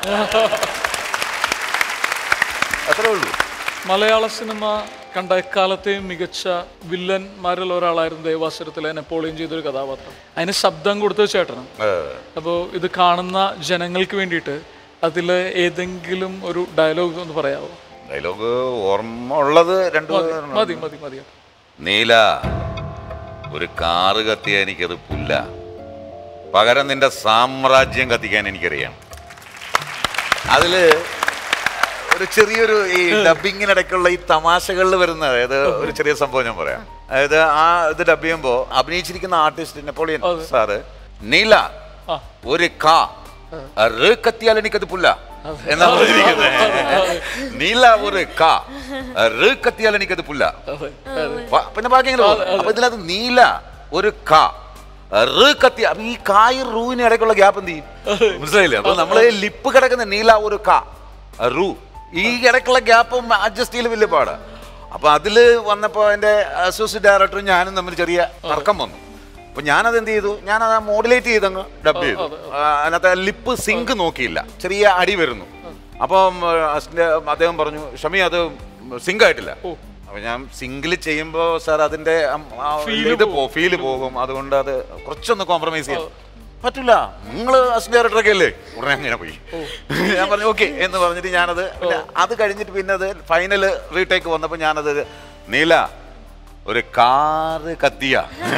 Speaker 5: അത്രേ ഉള്ളൂ
Speaker 2: മലയാള സിനിമ കണ്ട എക്കാലത്തെയും മികച്ച വില്ലന്മാരിൽ ഒരാളായിരുന്നു ദേവാസുരത്തിലെ നെപ്പോളിയൻ ചെയ്തൊരു കഥാപാത്രം അതിന് ശബ്ദം കൊടുത്തത് ചേട്ടനും
Speaker 5: ഏ,
Speaker 2: അപ്പോൾ ഇത് കാണുന്ന ജനങ്ങൾക്ക് വേണ്ടിയിട്ട് അതില് ഏതെങ്കിലും ഒരു ഡയലോഗ് ഒന്ന് പറയാവോ
Speaker 5: ഡയലോഗ് ഓർമ്മ ഉള്ളത് രണ്ടു
Speaker 2: മതി മതി മതി
Speaker 5: നീല ഒരു കാറ് കത്തിയാൻ എനിക്കത് പുല്ല പകരം നിന്റെ സാമ്രാജ്യം കത്തിക്കാൻ എനിക്കറിയാം അതില് ഒരു ചെറിയൊരു ഈ ഡബിങ്ങിനിടയ്ക്കുള്ള ഈ തമാശകളിൽ വരുന്ന അതായത് ഒരു ചെറിയ സംഭവം ഞാൻ പറയാം അതായത് ആ ഇത് ഡബ് ചെയ്യുമ്പോ അഭിനയിച്ചിരിക്കുന്ന ആർട്ടിസ്റ്റ് നെപ്പോളിയൻ സാറ് നീല
Speaker 2: ആ.
Speaker 5: ഒരു കാ റ് കത്തിയാൽ എനിക്കത് പുല്ല എന്നാ പറഞ്ഞിരിക്കുന്നത് നീല ഒരു കാ റ് കത്തിയാൽ എനിക്കത് പുല്ല പ- പിന്നെ ബാക്കി എങ്ങനെ പോകും? അപ്പൊ ഇതിനകത്ത് നീല ഒരു കാ റ് കത്തി അപ്പൊ ഈ കായ് റൂവിന് ഇടയ്ക്കുള്ള ഗ്യാപ്പ് എന്ത് ചെയ്യും മനസ്സിലായില്ലേ അപ്പൊ നമ്മള് ലിപ്പ് കിടക്കുന്ന നീല ഒരു കാ റൂ ഈ ഇടയ്ക്കുള്ള ഗ്യാപ്പും അഡ്ജസ്റ്റ് ചെയ്യൽ വലിയ പാടാ അപ്പൊ അതില് വന്നപ്പോ എന്റെ അസോസിയേറ്റ് ഡയറക്ടറും ഞാനും തമ്മിൽ ചെറിയ തർക്കം വന്നു അപ്പൊ ഞാനത് എന്ത് ചെയ്തു ഞാനത് മോഡുലേറ്റ് ചെയ്തങ്ങ് ഡബ് ചെയ്തു ആ, അതിനകത്ത് ലിപ്പ് സിങ്ക് നോക്കിയില്ല ചെറിയ അടി വരുന്നു അപ്പം ആ, അസിന്റെ അദ്ദേഹം പറഞ്ഞു ഷമി അത് സിങ്ക് ആയിട്ടില്ല അപ്പൊ ഞാൻ സിംഗിൾ ചെയ്യുമ്പോ സാർ അതിന്റെ അം- ആ ഇത് ഫീല് പോകും അതുകൊണ്ട് അത് കുറച്ചൊന്ന് കോംപ്രമൈസ് ചെയ്യാം പറ്റില്ല നിങ്ങൾ അസിസ്റ്റന്റ് ഡയറക്ടറൊക്കെ അല്ലേ ഉടനെ അങ്ങനെ പോയി ഞാൻ പറഞ്ഞു ഓക്കെ എന്ന് പറഞ്ഞിട്ട് ഞാനത് പിന്നെ അത് കഴിഞ്ഞിട്ട് പിന്നെ അത് ഫൈനൽ റീടേക്ക് വന്നപ്പോൾ ഞാനത് നീല ഒരു കാറ് കത്തിയ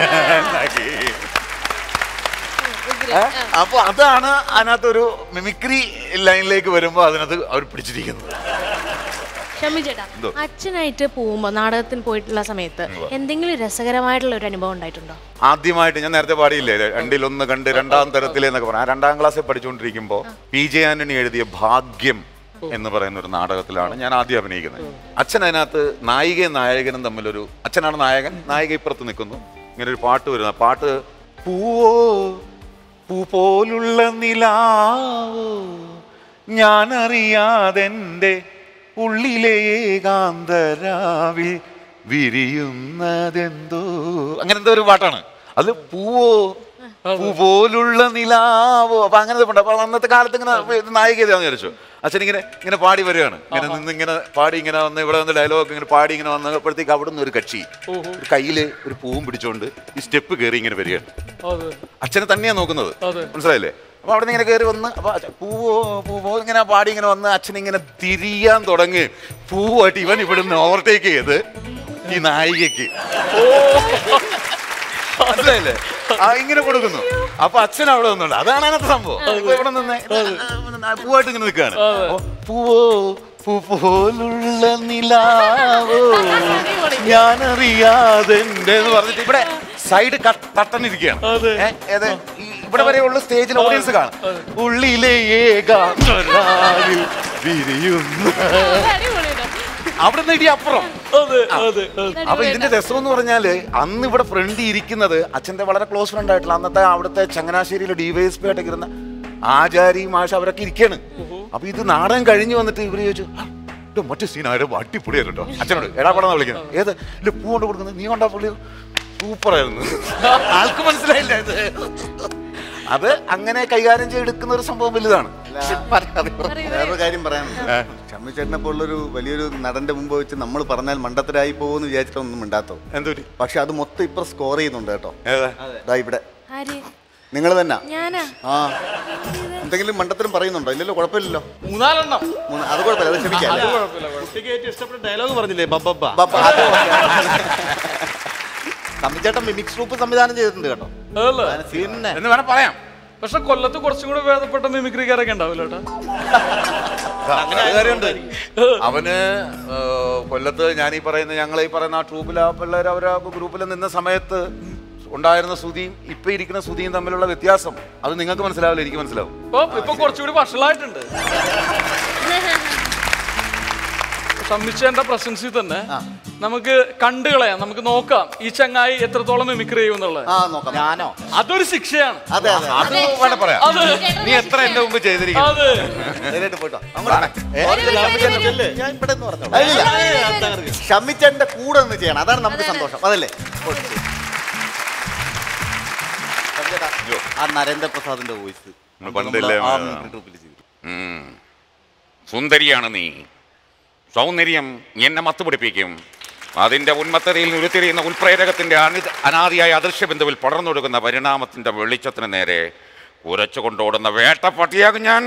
Speaker 5: അപ്പൊ അതാണ് അതിനകത്തൊരു മിമിക്രി ലൈനിലേക്ക് വരുമ്പോൾ അതിനകത്ത് അവർ പിടിച്ചിരിക്കുന്നത്
Speaker 4: ഷമി ചേട്ടാ
Speaker 5: എന്തോ?
Speaker 4: അച്ഛനായിട്ട് പോകുമ്പോ നാടകത്തിന് പോയിട്ടുള്ള സമയത്ത് എന്തെങ്കിലും രസകരമായിട്ടുള്ള ഒരു അനുഭവം ഉണ്ടായിട്ടുണ്ടോ
Speaker 5: ആദ്യമായിട്ട് ഞാൻ നേരത്തെ പാടിയില്ലേ രണ്ടിലൊന്ന് കണ്ട് രണ്ടാം തരത്തിലെ എന്നൊക്കെ പറഞ്ഞു ആ രണ്ടാം ക്ലാസ്സിൽ പഠിച്ചുകൊണ്ടിരിക്കുമ്പോൾ പി ജെ ആന്റണി എഴുതിയ ഭാഗ്യം എന്ന് പറയുന്ന ഒരു നാടകത്തിലാണ് ഞാൻ ആദ്യം അഭിനയിക്കുന്നത് അച്ഛൻ അതിനകത്ത് നായികയും നായകനും തമ്മിലൊരു അച്ഛനാണ് നായകൻ നായിക ഇപ്പുറത്ത് നിൽക്കുന്നു ഇങ്ങനെ ഒരു പാട്ട് വരുന്നു ആ പാട്ട് പൂവോ പൂ പോലുള്ള നിലാവോ ഞാൻ അറിയാതെന്റെ ഉള്ളിലെ ഏകാന്തരാവിൽ വിരിയുന്നതെന്തോ അങ്ങനെ എന്തോ ഒരു പാട്ടാണ് അത് പൂവോ പൂ പോലുള്ള നിലാവോ അപ്പൊ അങ്ങനെ ഉണ്ട് അപ്പൊ അന്നത്തെ കാലത്ത് ഇങ്ങനെ ഇത് നായിക ഇതാന്ന് വിചാരിച്ചു അച്ഛൻ ഇങ്ങനെ ഇങ്ങനെ പാടി വരികയാണ് ഇങ്ങനെ നിന്ന് ഇങ്ങനെ പാടി ഇങ്ങനെ വന്ന് ഇവിടെ വന്ന് ഡയലോഗ് ഇങ്ങനെ പാടി ഇങ്ങനെ വന്നപ്പോഴത്തേക്ക് അവിടെ നിന്ന് ഒരു കക്ഷി ഒരു കയ്യില് ഒരു പൂവും പിടിച്ചോണ്ട് ഈ സ്റ്റെപ്പ് കയറി ഇങ്ങനെ വരികയാണ്
Speaker 2: അതെ
Speaker 5: അച്ഛനെ തന്നെയാ നോക്കുന്നത്
Speaker 2: അതെ.
Speaker 5: മനസ്സിലായില്ലേ അപ്പൊ അവിടെ നിന്ന് ഇങ്ങനെ കയറി വന്ന് അപ്പൊ അച്ഛൻ പൂവോ പൂവോ ഇങ്ങനെ പാടി ഇങ്ങനെ വന്ന് അച്ഛൻ ഇങ്ങനെ തിരിയാൻ തുടങ്ങി പൂവായിട്ട് ഇവൻ ഇവിടുന്ന് ഓവർടേക്ക് ചെയ്ത് ഈ നായികക്ക് മനസ്സിലായില്ലേ ആ ഇങ്ങനെ കൊടുക്കുന്നു അപ്പൊ അച്ഛൻ അവിടെ നിന്നുണ്ട് അതാണ് അതിനകത്ത് സംഭവം ഇപ്പൊ ഇവിടെ നിന്ന് പൂവായിട്ട് ഇങ്ങനെ നിൽക്കുകയാണ് അപ്പൊ പൂവോ പൂ പോലുള്ള നിലാവോ ഞാനറിയാതെ എന്ന് പറഞ്ഞിട്ട് ഇവിടെ സൈഡ് തട്ടനിരിക്കുകയാണ് ഏ, ഏത് ഈ ഇവിടെ വരെയുള്ള സ്റ്റേജിൽ ഓഡിയൻസ് കാണും ഉള്ളിലെ ഏകാന്തരാവിൽ വിരിയുന്നു അവിടെ നിന്ന് ഇടി അപ്പുറം
Speaker 2: അതെ അതെ അതെ
Speaker 5: അപ്പൊ ഇതിന്റെ രസം എന്ന് പറഞ്ഞാല് അന്ന് ഇവിടെ ഫ്രണ്ട് ഇരിക്കുന്നത് അച്ഛന്റെ വളരെ ക്ലോസ് ഫ്രണ്ട് ആയിട്ടുള്ള അന്നത്തെ അവിടുത്തെ ചങ്ങനാശ്ശേരിയിലെ ഡിവൈഎസ്പി ആയിട്ട് ഇരുന്ന ആചാരി മാഷ് അവരൊക്കെ ഇരിക്കാണ് അപ്പൊ ഇത് നാടകം കഴിഞ്ഞു വന്നിട്ട് ഇവര് ചോദിച്ചു "ആ, ഇത് മറ്റേ സീനായാലും അടിപൊളിയായിരുന്നു കേട്ടോ അച്ഛനോട് എടാ പടം വിളിക്കുന്നത് ഏത് ഇല്ല പൂ കൊണ്ട് കൊടുക്കുന്നത് നീ കൊണ്ടാ പുള്ളി സൂപ്പറായിരുന്നു ആൾക്ക് മനസ്സിലായില്ല ഇത് അത് അങ്ങനെ കൈകാര്യം ചെയ്തെടുക്കുന്ന ഒരു സംഭവം വലുതാണ്
Speaker 6: വേറൊരു കാര്യം പറയാനുണ്ട് ഷമ്മിച്ചേട്ടനെ പോലുള്ളൊരു വലിയൊരു നടന്റെ മുമ്പ് വെച്ച് നമ്മൾ പറഞ്ഞാൽ മണ്ടത്തരായി പോകുമെന്ന് വിചാരിച്ചിട്ടൊന്നും മിണ്ടാത്തോ
Speaker 5: എന്തൊരു
Speaker 6: പക്ഷെ അത് മൊത്തം ഇപ്പൊ സ്കോർ ചെയ്യുന്നുണ്ട് കേട്ടോ
Speaker 5: ഏതാ
Speaker 6: ദാ ഇവിടെ
Speaker 4: ആര്
Speaker 6: നിങ്ങൾ തന്നെ
Speaker 4: ഞാനാ
Speaker 6: ആ എന്തെങ്കിലും മണ്ടത്തരം പറയുന്നുണ്ടോ ഇല്ലല്ലോ കുഴപ്പമില്ലല്ലോ
Speaker 2: മൂന്നാലെണ്ണം
Speaker 6: മൂന്ന്- അത് കുഴപ്പമില്ല അത് ക്ഷമിക്കാം
Speaker 2: അത് കുഴപ്പമില്ല കുഴപ്പമില്ല.
Speaker 7: കുട്ടിക്ക് ഏറ്റവും ഇഷ്ടപ്പെട്ട ഡയലോഗ് പറഞ്ഞില്ലേ ബബ്ബബ്ബ
Speaker 6: ബപ്പ, അത് തമ്മിച്ചേട്ടൻ മിമിക്സ് ഗ്രൂപ്പ് സംവിധാനം ചെയ്തിട്ടുണ്ട് കേട്ടോ
Speaker 2: അതല്ലേ?
Speaker 6: പിന്നെ
Speaker 5: എന്ന് വേണം പറയാം
Speaker 2: പക്ഷെ കൊല്ലത്ത് കുറച്ചും കൂടെ ഭേദപ്പെട്ട മിമിക്രിക്കാരൊക്കെ ഉണ്ടാവില്ല കേട്ടോ
Speaker 5: അങ്ങനെ കാര്യമുണ്ട് അവന് ഏ, കൊല്ലത്ത് ഞാൻ ഈ പറയുന്ന ഞങ്ങൾ ഈ പറയുന്ന ആ ട്രൂപ്പിൽ ആ പിള്ളേർ അവർ ആ ഗ്രൂപ്പിൽ നിന്ന സമയത്ത് ഉണ്ടായിരുന്ന സുതിയും ഇപ്പൊ ഇരിക്കുന്ന സുതിയും തമ്മിലുള്ള വ്യത്യാസം അത് നിങ്ങൾക്ക് മനസ്സിലാവില്ല എനിക്ക് മനസ്സിലാവും
Speaker 2: ഇപ്പൊ ഇപ്പൊ കുറച്ചുകൂടി വഷളായിട്ടുണ്ട് സംവിച്ചേന്റെ പ്രസൻസിൽ തന്നെ നമുക്ക് കണ്ടു കളയാം നമുക്ക് നോക്കാം ഈ ചങ്ങായി എത്രത്തോളം മിമിക്രി ചെയ്യുമെന്നുള്ളത്
Speaker 6: ആ നോക്കാം ഞാനോ
Speaker 2: അതൊരു ശിക്ഷയാണ്
Speaker 6: അതെ അതെ
Speaker 5: അത് വേണം പറയാം
Speaker 2: അത്
Speaker 5: നീ എത്ര എന്റെ മുമ്പ് ചെയ്തിരിക്കുന്നു
Speaker 2: അത്
Speaker 6: നേരിട്ട് പോയിട്ടോ അങ്ങോട്ട് ഏ? ഞാൻ ഇവിടെ നിന്ന് പറഞ്ഞോളാം. അല്ലല്ല. ഷമ്മിച്ചേട്ടന്റെ കൂടെ നിന്ന് ചെയ്യണം അതാണ് നമുക്ക് സന്തോഷം അതല്ലേ ഓ, ശരി. ഷമ്മിച്ചേട്ടാ, ആ നരേന്ദ്രപ്രസാദിന്റെ വോയിസ്
Speaker 5: നമ്മൾ പണ്ടില്ലേ
Speaker 6: ഗ്രൂപ്പിൽ ചെയ്തു
Speaker 5: ഉം. സുന്ദരിയാണ് നീ സൗന്ദര്യം എന്നെ മത്തുപിടിപ്പിക്കും അതിന്റെ ഉന്മത്തതയിൽ ഉരുത്തിരിയുന്ന ഉൽപ്രേരകത്തിന്റെ അനി അനാദിയായ അദൃശ്യ ബിന്ദുവിൽ പടർന്നൊടുക്കുന്ന പരിണാമത്തിന്റെ വെളിച്ചത്തിന് നേരെ ഉരച്ചു കൊണ്ടോടുന്ന വേട്ടപ്പട്ടിയാകും ഞാൻ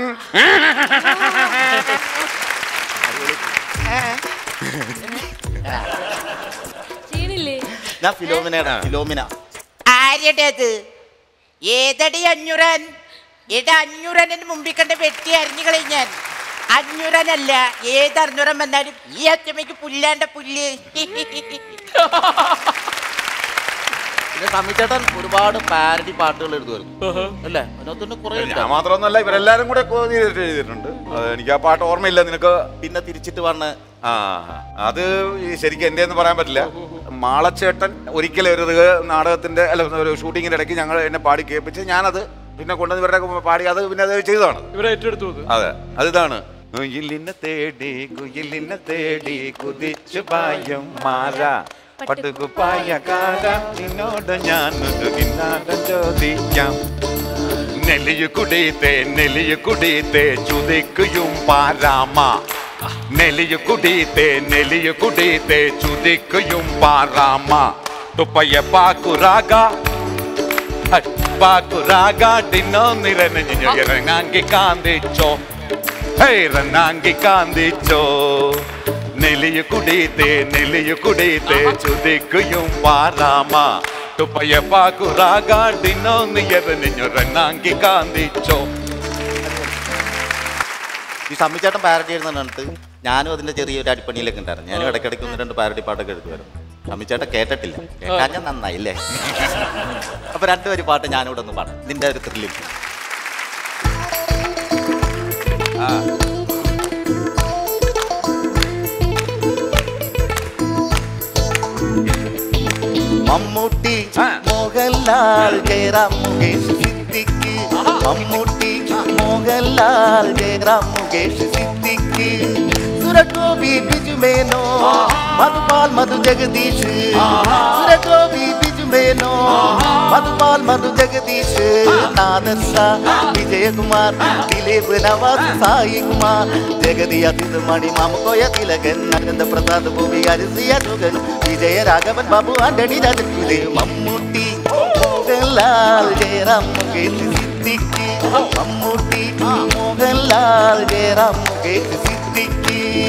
Speaker 4: ചെയ്യണില്ലേ
Speaker 6: ഞാൻ ഫിലോമിനയുടെ ഫിലോമിന
Speaker 8: ആരുടേത് ഏതടി അഞ്ഞുറൻ ഏത് അഞ്ഞുറനിന് മുമ്പിൽ കണ്ട വെട്ടി അറിഞ്ഞു കളഞ്ഞാൻ അഞ്ഞുറനല്ല ഏത് അഞ്ഞുറൻ വന്നാലും ഈ അച്ചമ്മയ്ക്ക് പുല്ലാണ്ട പുല്ല്
Speaker 6: പിന്നെ തമ്മിച്ചേട്ടൻ ഒരുപാട് പാരഡി പാട്ടുകൾ എഴുതുമായിരുന്നു അല്ലേ അതിനകത്തുണ്ട് കുറെ
Speaker 5: ഞാൻ മാത്രമൊന്നുമല്ല ഇവരെല്ലാരും കൂടെ co- ചെയ്തിട്ട് എഴുതിയിട്ടുണ്ട് അത് എനിക്ക് ആ പാട്ട് ഓർമ്മയില്ല നിനക്ക്
Speaker 6: പിന്നെ തിരിച്ചിട്ട് വന്ന്
Speaker 5: ആ അത് ഈ ശരിക്കും എൻ്റെ എന്ന് പറയാൻ പറ്റില്ല മാളച്ചേട്ടൻ ഒരിക്കലും ഒരു റിഹ- നാടകത്തിന്റെ അല്ല ഒരു ഷൂട്ടിങ്ങിന്റെ ഇടയ്ക്ക് ഞങ്ങൾ എന്നെ പാടി കേൾപ്പിച്ച് ഞാനത് പിന്നെ കൊണ്ടുവന്ന് ഇവരുടെ പാടി അത് പിന്നെ അത് ചെയ്തതാണ്
Speaker 2: ഇവരെ ഏറ്റെടുത്തു അത്
Speaker 5: അതെ അതിതാണ് കുയിലിനെ തേടി കുയിലിനെ തേടി കുതിച്ചു പായും മാല പട്ടുകുപ്പായക്കാര നിന്നോട് ഞാനൊരു കിന്നാരം ചോദിക്കാം നെല്ലിയു കുടിയത്തെ നെല്ലിയു കുടിയത്തെ ചുതിക്കുകയും പാരാമ നെല്ലിയു കുടിയത്തെ നെല്ലിയു കുടിയത്തെ ചുതിക്കുകയും പാരാമ തുപ്പയ്യ പാക്കുറാക പാക്കുറാക ഡിന്നോ നിറഞ്ഞു ഇറങ്ങാങ്കി കാന്തിച്ചോ ഹേ റന്നാങ്കി കാന്തിച്ചോ നെലിയു കുടിയത്തെ നെലിയു കുടിയത്തെ ചുതിക്കുകയും പാരാമ തുപ്പയ്യ പാക്കുറാക ഡിന്നോ നിറഞ്ഞു റന്നാങ്കി കാന്തിച്ചോ
Speaker 6: ഈ സമ്മിച്ചേട്ടൻ പാരഡി എഴുതുന്ന കണ്ടിട്ട് ഞാനും അതിന്റെ ചെറിയൊരു അടിപ്പണിയിലൊക്കെ ഉണ്ടായിരുന്നു ഞാനും ഇടയ്ക്കിടയ്ക്ക് ഒന്ന് രണ്ട് പാരഡി പാട്ടൊക്കെ എഴുതുമായിരുന്നു സമ്മിച്ചേട്ടൻ കേട്ടിട്ടില്ല കേട്ടാ ഞാൻ നന്നായില്ലേ അപ്പൊ രണ്ടുപേര് പാട്ട് ഞാനിവിടെ ഒന്ന് പാടാം നിന്റെ ഒരു ത്രില്ലിൽ മമ്മൂട്ടി മോഹൻലാൽ ജയറാം മുകേഷ് സിദ്ദിഖ് മമ്മൂട്ടി മോഹൻലാൽ ജയറാം മുകേഷ് സിദ്ദിഖ് സുരഗോപി ബിജുമേനോ മധുപാൽ മധു ജഗദീഷ് സുരഗോപി ബിജുമേനോ മധുപാൽ മധു ജഗദീഷ് നാദർഷ വിജയകുമാർ ദിലീപ് നവാസ് സായി കുമാർ ജഗതി അതിഥ് മണി മാമുക്കോയ തിലകൻ അനന്ത പ്രസാദ് ഭൂമി അരിസിയ സുഗൻ വിജയ രാഘവൻ ബാബു ആന്റണി രാജൻ ഇത് മമ്മൂട്ടി മോഹൻലാൽ ജയറാം മുകേഷ് സിദ്ദിഖ് മമ്മൂട്ടി മോഹൻലാൽ ജയറാം മുകേഷ് സിദ്ദിഖ്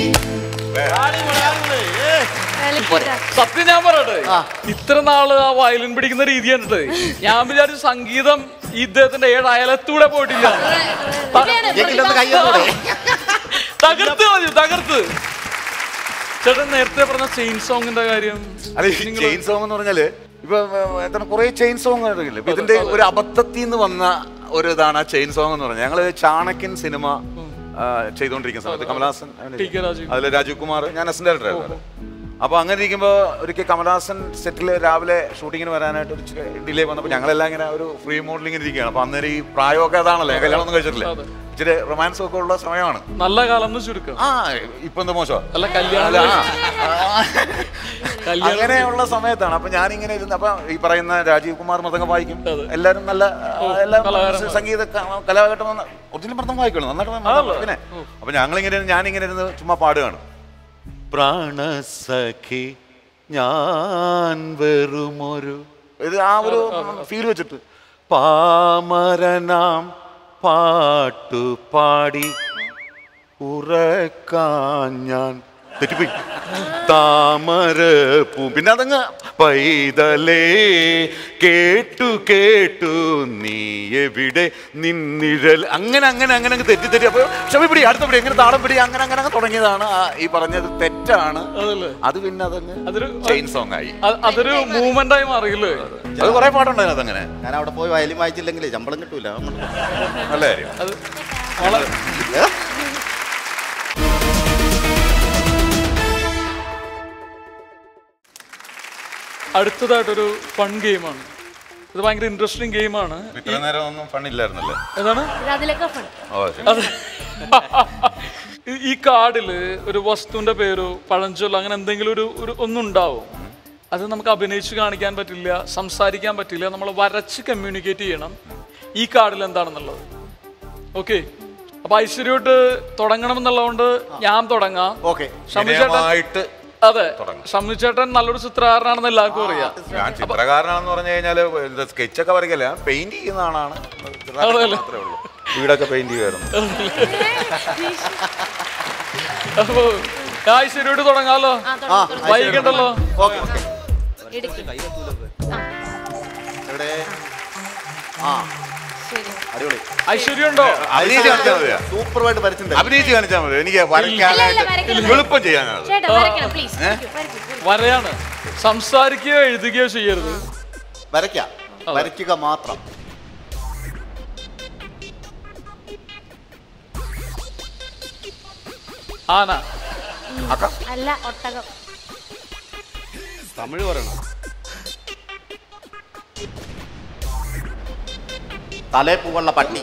Speaker 2: സത്യം ഞാൻ പറയട്ടെ ഇത്ര നാള് ആ വയലിൻ പിടിക്കുന്ന രീതി കണ്ടിട്ട് ഞാൻ വിചാരിച്ചു സംഗീതം ഈ ഇദ്ദേഹത്തിന്റെ ഏഴ് അയലത്തൂടെ പോയിട്ടില്ല
Speaker 6: എങ്കിലൊന്ന് കയ്യൊന്നൂടെ
Speaker 2: തകർത്ത് മതി തകർത്ത് ചേട്ടൻ നേരത്തെ പറഞ്ഞ ചെയിൻ സോങ്ങിന്റെ കാര്യം
Speaker 5: അല്ല ഈ ചെയിൻ സോങ് എന്ന് പറഞ്ഞാല് ഇപ്പൊ ഏർ, എന്താണ് കുറെ ചെയിൻ സോങ് അറിയില്ല ഇപ്പൊ ഇതിന്റെ ഒരു അബദ്ധത്തിൽ നിന്ന് വന്ന ഒരു ഇതാണ് ആ ചെയിൻ സോങ് എന്ന് പറഞ്ഞാൽ ഞങ്ങള് ചാണക്യൻ സിനിമ ആ, ചെയ്തുകൊണ്ടിരിക്കുന്ന സമയത്ത് കമലഹാസൻ
Speaker 2: ടി കെ രാജീവ്.
Speaker 5: അതിൽ രാജീവ് കുമാർ ഞാൻ അസിസ്റ്റന്റ് ഡയറക്ടർ അപ്പൊ അങ്ങനെ ഇരിക്കുമ്പോൾ ഒരിക്കൽ കമലഹാസൻ സെറ്റിൽ രാവിലെ ഷൂട്ടിങ്ങിന് വരാനായിട്ട് ഒരു ഡിലേ വന്നപ്പോൾ ഞങ്ങളെല്ലാം ഇങ്ങനെ ഒരു ഫ്രീ മോഡലിംഗ് ഇരിക്കുകയാണ് അപ്പൊ അന്നേരം ഈ പ്രായമൊക്കെ അതാണല്ലേ കല്യാണം ഒന്നും കഴിച്ചിട്ടില്ല ഇച്ചിരി റൊമാൻസ് ഒക്കെ ഉള്ള സമയമാണ്
Speaker 2: നല്ല കാലം എന്ന് ചുരുക്കം
Speaker 5: ആ ഇപ്പൊ എന്താ മോശം
Speaker 2: അല്ല കല്യാണം
Speaker 5: അല്ല, ആ.
Speaker 2: കല്യാണം
Speaker 5: അങ്ങനെയുള്ള സമയത്താണ് അപ്പൊ ഞാനിങ്ങനെ ഇരുന്ന് അപ്പൊ ഈ പറയുന്ന രാജീവ് കുമാർ മൃദംഗം വായിക്കും
Speaker 2: അതെ.
Speaker 5: എല്ലാരും നല്ല ആ, എല്ലാ
Speaker 2: കലാകാരന്മാർ.
Speaker 5: സംഗീത ക- കലാഘട്ടം ഒറിജിനൽ മൃദം വായിക്കണം നന്നായിട്ട് മൃദം- പിന്നെ അപ്പൊ ഞങ്ങളിങ്ങനെ ഞാനിങ്ങനെ ഇരുന്ന് ചുമ്മാ പാടുകയാണ് പ്രാണസഖി ഞാൻ വെറുമൊരു ഇത് ആ ഒരു ഫീൽ വെച്ചിട്ട് പാമരനാം പാട്ടുപാടി ഉറക്കാൻ ഞാൻ തെറ്റിപ്പോയി താമര പൂ പിന്നെ അതങ്ങ് പൈതലേ കേട്ടു കേട്ടു നീ എവിടെ നിന്നിഴൽ അങ്ങനെ അങ്ങനെ അങ്ങനെ അങ്ങ് തെറ്റി തെറ്റി അപ്പൊ ക്ഷമിപ്പിടി അടുത്ത പിടി എങ്ങനെ താളം പിടി അങ്ങനെ അങ്ങനെ അങ്ങ് തുടങ്ങിയതാണ് ആ ഈ പറഞ്ഞത് തെറ്റാണ്
Speaker 2: അതല്ലേ?
Speaker 5: അത് പിന്നെ അതങ്ങ്
Speaker 2: അതൊരു
Speaker 5: ചെയിൻ സോങ് ആയി
Speaker 2: അ- അതൊരു മൂവ്മെന്റ് ആയി മാറിയില്ലേ
Speaker 5: അത് കുറെ പാട്ടുണ്ടായിരുന്നു അതങ്ങനെ
Speaker 6: ഞാൻ അവിടെ പോയി വയലിൻ വായിച്ചില്ലെങ്കിൽ ശമ്പളം കിട്ടൂല
Speaker 5: നല്ല കാര്യം
Speaker 2: അത് വളരെ അടുത്തതായിട്ടൊരു ഫൺ ഗെയിമാണ് ഇത് ഭയങ്കര ഇൻട്രസ്റ്റിംഗ് ഗെയിമാണ്
Speaker 5: ഇത്ര നേരം ഒന്നും ഫണ്ണില്ലായിരുന്നല്ലേ
Speaker 2: ഏതാണ്
Speaker 4: അതിലൊക്കെ ഫൺ
Speaker 5: ഓ ശരി.
Speaker 2: അത് ഈ- ഈ കാർഡില് ഒരു വസ്തുവിന്റെ പേരോ പഴഞ്ചൊല്ലോ അങ്ങനെ എന്തെങ്കിലും ഒരു ഒരു ഒന്നുണ്ടാവും അത് നമുക്ക് അഭിനയിച്ച് കാണിക്കാൻ പറ്റില്ല സംസാരിക്കാൻ പറ്റില്ല നമ്മൾ വരച്ച് കമ്മ്യൂണിക്കേറ്റ് ചെയ്യണം ഈ കാർഡിൽ എന്താണെന്നുള്ളത് ഓക്കെ അപ്പൊ ഐശ്വര്യോട്ട് തുടങ്ങണം എന്നുള്ളതുകൊണ്ട് ഞാൻ തുടങ്ങാം
Speaker 6: ഓക്കെ
Speaker 2: ഷമി ചേട്ടൻ
Speaker 5: വിനയമായിട്ട്
Speaker 2: അതെ ഷമ്മിച്ചേട്ടൻ നല്ലൊരു ചിത്രകാരനാണെന്ന് എല്ലാവർക്കും അറിയാം
Speaker 5: ഞാൻ ചിത്രകാരനാണെന്ന് പറഞ്ഞു കഴിഞ്ഞാൽ സ്കെച്ചൊക്കെ വരയ്ക്കല്ല പെയിന്റ് ചെയ്യുന്ന ആളാണ്
Speaker 2: അതല്ലേ?
Speaker 5: മാത്രമേ ഉള്ളൂ വീടൊക്കെ പെയിന്റ് ചെയ്യുമായിരുന്നു
Speaker 2: അപ്പൊ ഐശ്വര്യോട് തുടങ്ങാലോ
Speaker 4: ആ, തുടങ്ങ്, തുടങ്ങ്.
Speaker 2: വൈകിട്ടല്ലോ
Speaker 6: ഓക്കെ ഓക്കെ
Speaker 4: എടുക്ക്. ആ,
Speaker 6: ഇവിടെ ആ
Speaker 4: ശരി
Speaker 6: അടിപൊളി
Speaker 2: ഐശ്വര്യം ഉണ്ടോ
Speaker 5: അഭിനയിച്ച് കാണിച്ചാൽ മതിയോ
Speaker 6: സൂപ്പറായിട്ട് വരച്ചിട്ടുണ്ട്
Speaker 5: അഭിനയിച്ച് കാണിച്ചാൽ മതി എനിക്ക്
Speaker 4: ഇല്ല, ഇല്ല,
Speaker 5: വരയ്ക്കാനായിട്ട്
Speaker 4: വരയ്ക്കണ്ട.
Speaker 5: എളുപ്പം ചെയ്യാനാണ്
Speaker 4: ചേട്ടാ വരയ്ക്കണം പ്ലീസ്
Speaker 2: വരയാണ് സംസാരിക്കുകയോ എഴുതുകയോ ചെയ്യരുത്
Speaker 6: വരയ്ക്കാം വരയ്ക്കുക മാത്രം
Speaker 2: ആന
Speaker 4: അല്ല ഒട്ടകം
Speaker 7: തമിഴ് പറയണം
Speaker 6: തലേ പൂവുള്ള പട്ടി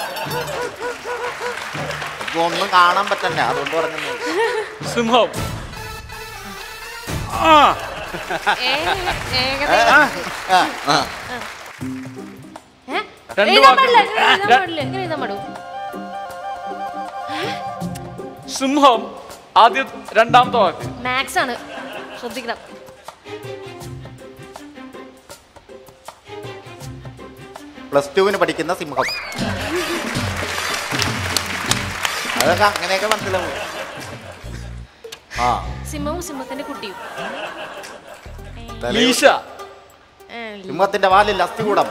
Speaker 6: ഇപ്പൊ ഒന്നും കാണാൻ പറ്റണ്ട അതുകൊണ്ട് പറഞ്ഞു
Speaker 2: സിംഹം
Speaker 4: ഏ, ഏകദേശം. ഏ?
Speaker 2: രണ്ട്
Speaker 4: എഴുതാൻ
Speaker 2: വാക്ക്.
Speaker 4: പാടില്ല, ഇങ്ങനെ എഴുതാൻ പാടില്ല, ഇങ്ങനെ എഴുതാൻ പാടൂ.
Speaker 2: സിംഹം ആദ്യ രണ്ടാമത്തെ വാക്ക്
Speaker 4: മാത്സ് ആണ് ശ്രദ്ധിക്കണം
Speaker 6: പ്ലസ് ടുവിന് പഠിക്കുന്ന സിംഹം അതൊക്കെ അങ്ങനെയൊക്കെ മനസ്സിലാവും ആ
Speaker 4: സിംഹവും സിംഹത്തിന്റെ കുട്ടിയും
Speaker 6: തലേ-
Speaker 2: മീശ
Speaker 4: ഏ,
Speaker 6: സിംഹത്തിന്റെ വാലിൽ അസ്ഥികൂടം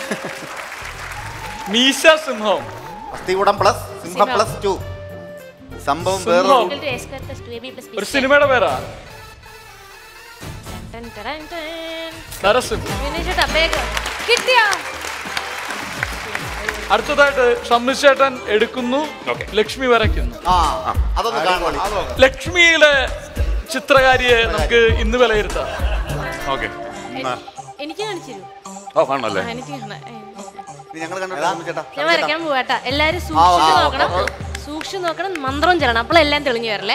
Speaker 2: മീശ സിംഹം
Speaker 6: അസ്ഥികൂടം പ്ലസ് സിംഹം
Speaker 4: സിംഹം.
Speaker 6: പ്ലസ് ടു സംഭവം
Speaker 2: സിംഹം.
Speaker 6: വേറൊരു
Speaker 4: equal to a square plus 2ab plus b
Speaker 2: ഒരു
Speaker 4: square.
Speaker 2: സിനിമയുടെ പേരാ
Speaker 4: ടൻ ടടൻ ടൻ.
Speaker 2: നരസിംഹം
Speaker 4: വിനയ് ചേട്ടാ, വേഗം. കിട്ടിയോ
Speaker 2: അടുത്തതായിട്ട് ഷമ്മിച്ചേട്ടൻ എടുക്കുന്നു
Speaker 5: Okay.
Speaker 2: ലക്ഷ്മി വരയ്ക്കുന്നു
Speaker 6: ആ അതൊന്ന് കാണുവാണ്
Speaker 2: ലക്ഷ്മിയിലെ ചിത്രകാരിയെ നമുക്ക് ഇന്ന് വിലയിരുത്താം
Speaker 5: ഓക്കെ
Speaker 4: എനിക്ക് കാണിച്ചു തരൂ
Speaker 5: ഓ കാണണല്ലേ
Speaker 4: എനിക്ക് കാണാം. ഏ,
Speaker 6: ഞങ്ങൾ കണ്ടു ചേട്ടാ
Speaker 4: ഞാൻ വരയ്ക്കാൻ പോവാട്ടാ എല്ലാരും സൂക്ഷിച്ചു
Speaker 6: ആ,
Speaker 4: നോക്കണം
Speaker 6: ഓ,
Speaker 4: സൂക്ഷിച്ചു നോക്കണം മന്ത്രം ചെല്ലണം അപ്പോഴെല്ലാം തെളിഞ്ഞു വരല്ലേ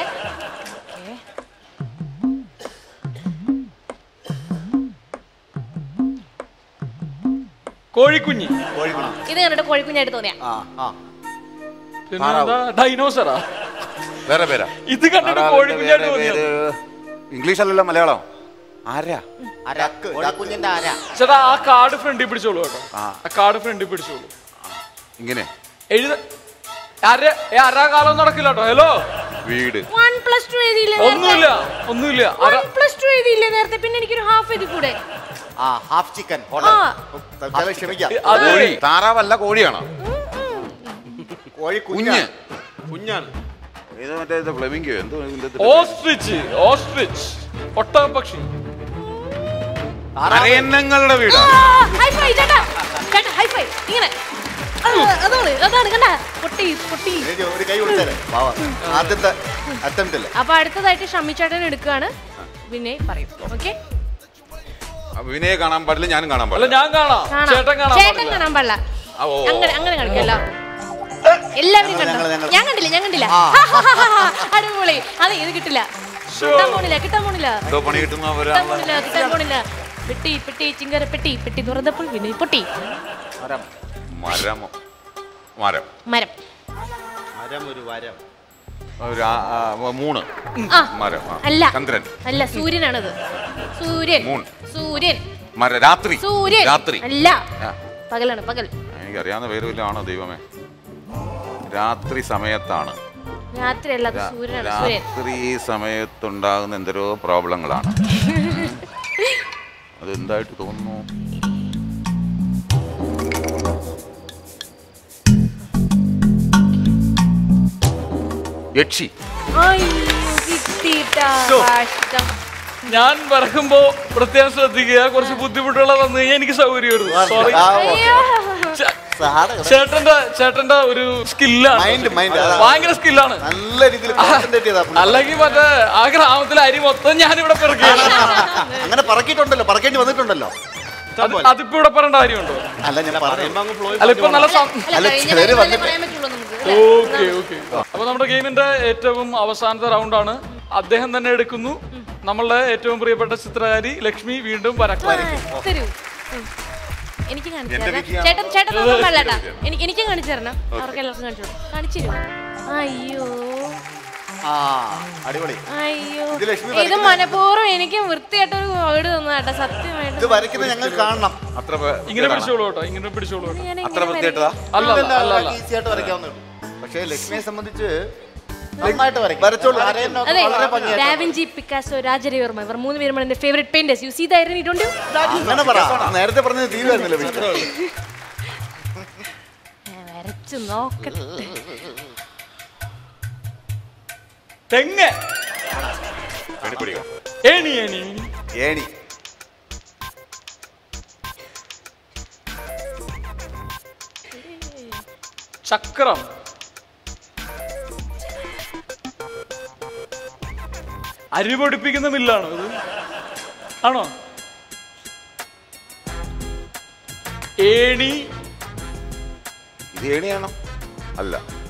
Speaker 2: കോഴിക്കുഞ്ഞി
Speaker 4: ഇത് കണ്ടിട്ട് കോഴിക്കുഞ്ഞായിട്ട് തോന്നിയാ
Speaker 6: ആ ആ
Speaker 2: പിന്നെ എന്താ ഡൈനോസറാ
Speaker 5: വേറെ പേരാ
Speaker 2: ഇത് കണ്ടിട്ട്
Speaker 5: ആരാ
Speaker 2: കോഴിക്കുഞ്ഞായിട്ട്
Speaker 5: വേറെ
Speaker 2: തോന്നിയത്
Speaker 5: പേര്? ഇംഗ്ലീഷ് അല്ലല്ലോ മലയാളം ആരാ
Speaker 6: അരക്ക് കുഞ്ഞിന്റെ അര
Speaker 2: ചേട്ടാ ആ കാർഡ് ഫ്രണ്ടിൽ പിടിച്ചോളൂ കേട്ടോ
Speaker 5: ആ.
Speaker 2: ആ കാർഡ് ഫ്രണ്ടിൽ പിടിച്ചോളൂ
Speaker 5: ഇങ്ങനെ
Speaker 2: എഴുത അര ഏ, അരാകാലം നടക്കില്ല കേട്ടോ ഹലോ
Speaker 5: വീട്
Speaker 4: വൺ പ്ലസ് ടു എഴുതിയില്ലേ
Speaker 2: ഒന്നുമില്ല ഒന്നുമില്ല അര
Speaker 4: വൺ പ്ലസ് ടു എഴുതിയില്ലേ നേരത്തെ പിന്നെ എനിക്കൊരു ഹാഫ് എഴുതി കൂടെ
Speaker 6: ആ ഹാഫ് ചിക്കൻ
Speaker 4: ആ.
Speaker 6: തൽക്കാലം ക്ഷമിക്കാം
Speaker 2: അത്
Speaker 5: കോഴി താറാവല്ല കോഴിയാണോ
Speaker 6: കോഴി
Speaker 5: കുഞ്ഞ്
Speaker 7: കുഞ്ഞാണ്
Speaker 5: ഇത് മറ്റേ ഇത് ഫ്ലെമിംഗോ എന്തോ ഇതിന്റെ ഇത്?
Speaker 2: ഓസ്ട്രിച്ച് ഓസ്ട്രിച്ച് ഒട്ടകപക്ഷി
Speaker 5: അരയന്നങ്ങളുടെ വീടാ
Speaker 4: ഹൈ ഫൈ ചേട്ടാ ചേട്ടാ ഹൈ ഫൈ ഇങ്ങനെ ആ, അതാണ് അതാണ് കണ്ട പൊട്ടി പൊട്ടി
Speaker 6: ഏയ്, ഒരു കൈ കൊടുത്തേരെ പാവം. ആദ്യത്തെ അറ്റംപ്റ്റ് അല്ലേ
Speaker 4: അപ്പൊ അടുത്തതായിട്ട് ഷമ്മി ചേട്ടൻ എടുക്കുകയാണ് വിനയ് പറയും ഓക്കെ
Speaker 5: അപ്പൊ വിനയെ കാണാൻ പാടില്ല ഞാനും കാണാൻ
Speaker 2: അല്ല
Speaker 5: പാടില്ല
Speaker 2: ഞാൻ കാണാം
Speaker 4: കാണാം
Speaker 2: ചേട്ടൻ കാണാൻ
Speaker 4: ചേട്ടൻ
Speaker 2: പാടില്ല.
Speaker 4: കാണാൻ പാടില്ല
Speaker 5: ആ, ഓ, ഓ.
Speaker 4: അങ്ങനെ അങ്ങനെ കളിക്കല്ലോ എല്ലാവരും
Speaker 6: ഞങ്ങൾ,
Speaker 4: കണ്ടോ
Speaker 6: ഞങ്ങൾ.
Speaker 4: ഞാൻ കണ്ടില്ല ഞാൻ കണ്ടില്ല
Speaker 6: ആ.
Speaker 4: അടിപൊളി അതെ ഇത് കിട്ടില്ല കിട്ടാൻ പോണില്ല കിട്ടാൻ പോണില്ല
Speaker 5: എന്തോ പണി
Speaker 4: കിട്ടാൻ
Speaker 5: കിട്ടുന്നവരാണല്ലോ
Speaker 4: പോണില്ല കിട്ടാൻ പോണില്ല പെട്ടി പെട്ടി ചിങ്കര പെട്ടി പെട്ടി തുറന്നപ്പോൾ വിനയ് പൊട്ടി
Speaker 6: മരം
Speaker 5: മരമോ മരം
Speaker 4: മരം
Speaker 7: മരം ഒരു വരം
Speaker 5: ഒരു ആ- ആ, മൂന്ന്
Speaker 4: ആ
Speaker 5: മരം ആ.
Speaker 4: അല്ല
Speaker 5: ചന്ദ്രൻ
Speaker 4: അല്ല സൂര്യനാണത് സൂര്യൻ
Speaker 5: മൂൺ.
Speaker 4: സൂര്യൻ
Speaker 5: മര രാത്രി
Speaker 4: സൂര്യൻ
Speaker 5: രാത്രി
Speaker 4: അല്ല
Speaker 5: ആ.
Speaker 4: പകലാണ് പകൽ
Speaker 5: എനിക്കറിയാവുന്ന പേര് വല്ലതും ആണോ ദൈവമേ രാത്രി സമയത്താണ്
Speaker 4: രാത്രി അല്ല അത്
Speaker 5: രാ-
Speaker 4: സൂര്യനാണ് സൂര്യൻ
Speaker 5: രാത്രി സമയത്തുണ്ടാകുന്ന എന്തോരോ പ്രോബ്ലങ്ങളാണ് അത് എന്തായിട്ട് തോന്നുന്നു യക്ഷി
Speaker 4: അയ്യോ കിട്ടിയിട്ടാ
Speaker 2: ശോ.
Speaker 4: കഷ്ടം
Speaker 2: ഞാൻ വരക്കുമ്പോ പ്രത്യേകം ശ്രദ്ധിക്കുക കുറച്ച് ബുദ്ധിമുട്ടുള്ള വന്നു കഴിഞ്ഞാൽ എനിക്ക് സൗകര്യം സോറി
Speaker 6: ആ, ഓ.
Speaker 4: അയ്യോ
Speaker 6: സാറ്
Speaker 2: ചേട്ടന്റെ ചേട്ടന്റെ ഒരു സ്കില്ലാണ്
Speaker 6: Mind, mind, അതാ.
Speaker 2: ഭയങ്കര സ്കില്ലാണ്
Speaker 6: നല്ല രീതിയിൽ കോൺസെൻട്രേറ്റ് ചെയ്താ പുള്ളി.
Speaker 2: അല്ലെങ്കിൽ മറ്റേ ആ ഗ്രാമത്തിലെ അരി മൊത്തം ഞാനിവിടെ പിറക്കുകയാണ്
Speaker 6: അങ്ങനെ പറക്കിയിട്ടുണ്ടല്ലോ പറക്കേണ്ടി വന്നിട്ടുണ്ടല്ലോ
Speaker 2: അത് അതിപ്പോ ഇവിടെ പറയേണ്ട കാര്യമുണ്ടോ
Speaker 6: അല്ല ഞാൻ പറഞ്ഞു
Speaker 7: അങ്ങ് ഫ്ലോ
Speaker 2: അല്ല ഇപ്പൊ നല്ല സം-
Speaker 4: അല്ല
Speaker 6: അല്ല,
Speaker 4: കഴിഞ്ഞ
Speaker 6: ചിലര്
Speaker 4: കാര്യം
Speaker 6: വന്നിട്ട്
Speaker 4: പറയാൻ പറ്റുള്ളൂ നമുക്ക് അല്ലേ?
Speaker 2: ഓക്കെ ഓക്കെ അപ്പൊ നമ്മുടെ ഗെയിമിന്റെ ഏറ്റവും അവസാനത്തെ റൗണ്ടാണ് അദ്ദേഹം തന്നെ എടുക്കുന്നു നമ്മളുടെ ഏറ്റവും പ്രിയപ്പെട്ട ചിത്രകാരി ലക്ഷ്മി വീണ്ടും വരക്കും
Speaker 4: ആ, തരൂ ഉം. എനിക്ക് കാണിച്ചു
Speaker 5: എന്റെ
Speaker 4: തരണം
Speaker 5: വിക്കിയാണ്.
Speaker 4: ചേട്ടൻ ചേട്ടൻ നോക്കാൻ പാടില്ലാട്ടാ എനിക്ക് എനിക്കും കാണിച്ചു തരണം അവർക്ക് എല്ലാവർക്കും കാണിച്ചു തരണം കാണിച്ചു തരുമോ അയ്യോ
Speaker 6: ആ അടിപൊളി
Speaker 4: അയ്യോ
Speaker 6: ഇത് ലക്ഷ്മി
Speaker 4: ഇത്
Speaker 6: വരയ്ക്കുന്ന-
Speaker 4: മനഃപൂർവ്വം എനിക്ക് വൃത്തിയായിട്ടൊരു വേർഡ് തന്നതാട്ടോ സത്യമായിട്ട്
Speaker 6: ഇത് വരയ്ക്കുന്നത് ഞങ്ങൾ കാണണം
Speaker 5: അത്ര പേ-
Speaker 2: ഇങ്ങനെ പിടിച്ചോളൂ കേട്ടോ ഇങ്ങനെ പിടിച്ചോളൂ കേട്ടോ
Speaker 4: ഞാൻ
Speaker 5: അത്ര
Speaker 4: എങ്ങനെ
Speaker 5: വൃത്തിയായിട്ടതാ
Speaker 2: അല്ല അല്ല അല്ല അല്ല
Speaker 6: ഈസി ആയിട്ട് വരയ്ക്കാവുന്നേ ഉള്ളൂ പക്ഷേ ലക്ഷ്മിയെ സംബന്ധിച്ച് നന്നായിട്ട് വരയ്ക്കും വരച്ചോളൂ ആരെയും
Speaker 4: അതെ
Speaker 6: വളരെ ഭംഗിയായിട്ട്
Speaker 4: ഡാവിൻജി പിക്കാസോ രാജരവിവർമ്മ ഇവർ മൂന്ന് പേരും എന്റെ ഫേവറേറ്റ് പെയിന്റേഴ്സ് യു സീ ദൈറൻ ഇട്ടുണ്ട്
Speaker 6: അങ്ങനെ പറ നേരത്തെ പറഞ്ഞത് തീരുമായിരുന്നല്ലോ
Speaker 4: വരച്ചു നോക്കട്ടെ
Speaker 2: തെങ്ങ്
Speaker 5: വെടിപ്പിടിക്കാം.
Speaker 2: ഏണി ഏണി
Speaker 6: ഏണി
Speaker 2: ചക്രം അരി പൊടിപ്പിക്കുന്ന മില്ലാണോ ഇത് ആണോ ഏണി
Speaker 5: ഇത് ഏണിയാണോ അല്ല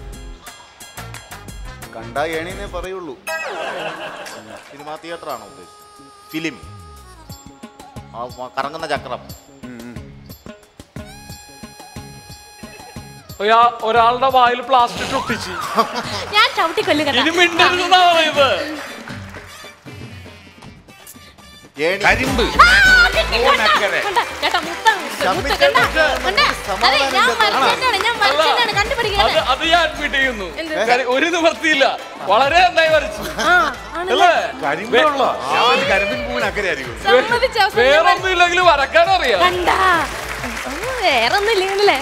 Speaker 6: കണ്ടാ ഏണിന്നേ പറയുള്ളൂ സിനിമാ തിയേറ്റർ ആണോ ഉദ്ദേശിച്ചത് ഫിലിം ആ മ- കറങ്ങുന്ന ചക്രം
Speaker 2: ഒരാ- ഒരാളുടെ വായിൽ പ്ലാസ്റ്റിക് ഒട്ടിച്ച്
Speaker 4: ഞാൻ ചവിട്ടി കൊല്ലുക
Speaker 2: ഇനി മിണ്ടരുതെന്നാ പറയുന്നത്
Speaker 6: ഏണി
Speaker 5: കരിമ്പ്
Speaker 4: ചേട്ടാ മുത്ത മുത്ത കണ്ട കണ്ട അതെ ഞാൻ വരച്ചേട്ടാണ് ഞാൻ വരച്ചേട്ടാണ്
Speaker 2: അത്
Speaker 4: കണ്ടുപിടിക്കുന്നത്
Speaker 2: അത് ഞാൻ അഡ്മിറ്റ് ചെയ്യുന്നു
Speaker 4: എന്ത്?
Speaker 2: കാര്യം ഒരു നിവർത്തിയില്ല വളരെ നന്നായി വരച്ചു
Speaker 4: ആ ആണല്ലേ
Speaker 2: അല്ലേ
Speaker 5: കരിമ്പുള്ള ഞാൻ കരിമ്പിൻ പൂവിന് അക്കരെ ആയിരിക്കും
Speaker 4: സമ്മതിച്ച അവസാനം ഞാൻ
Speaker 2: വേറെ ഒന്നും ഇല്ലെങ്കിൽ വരക്കാൻ അറിയാം
Speaker 4: കണ്ടാ വേറെ ഒന്നും ഇല്ലെങ്കിലേ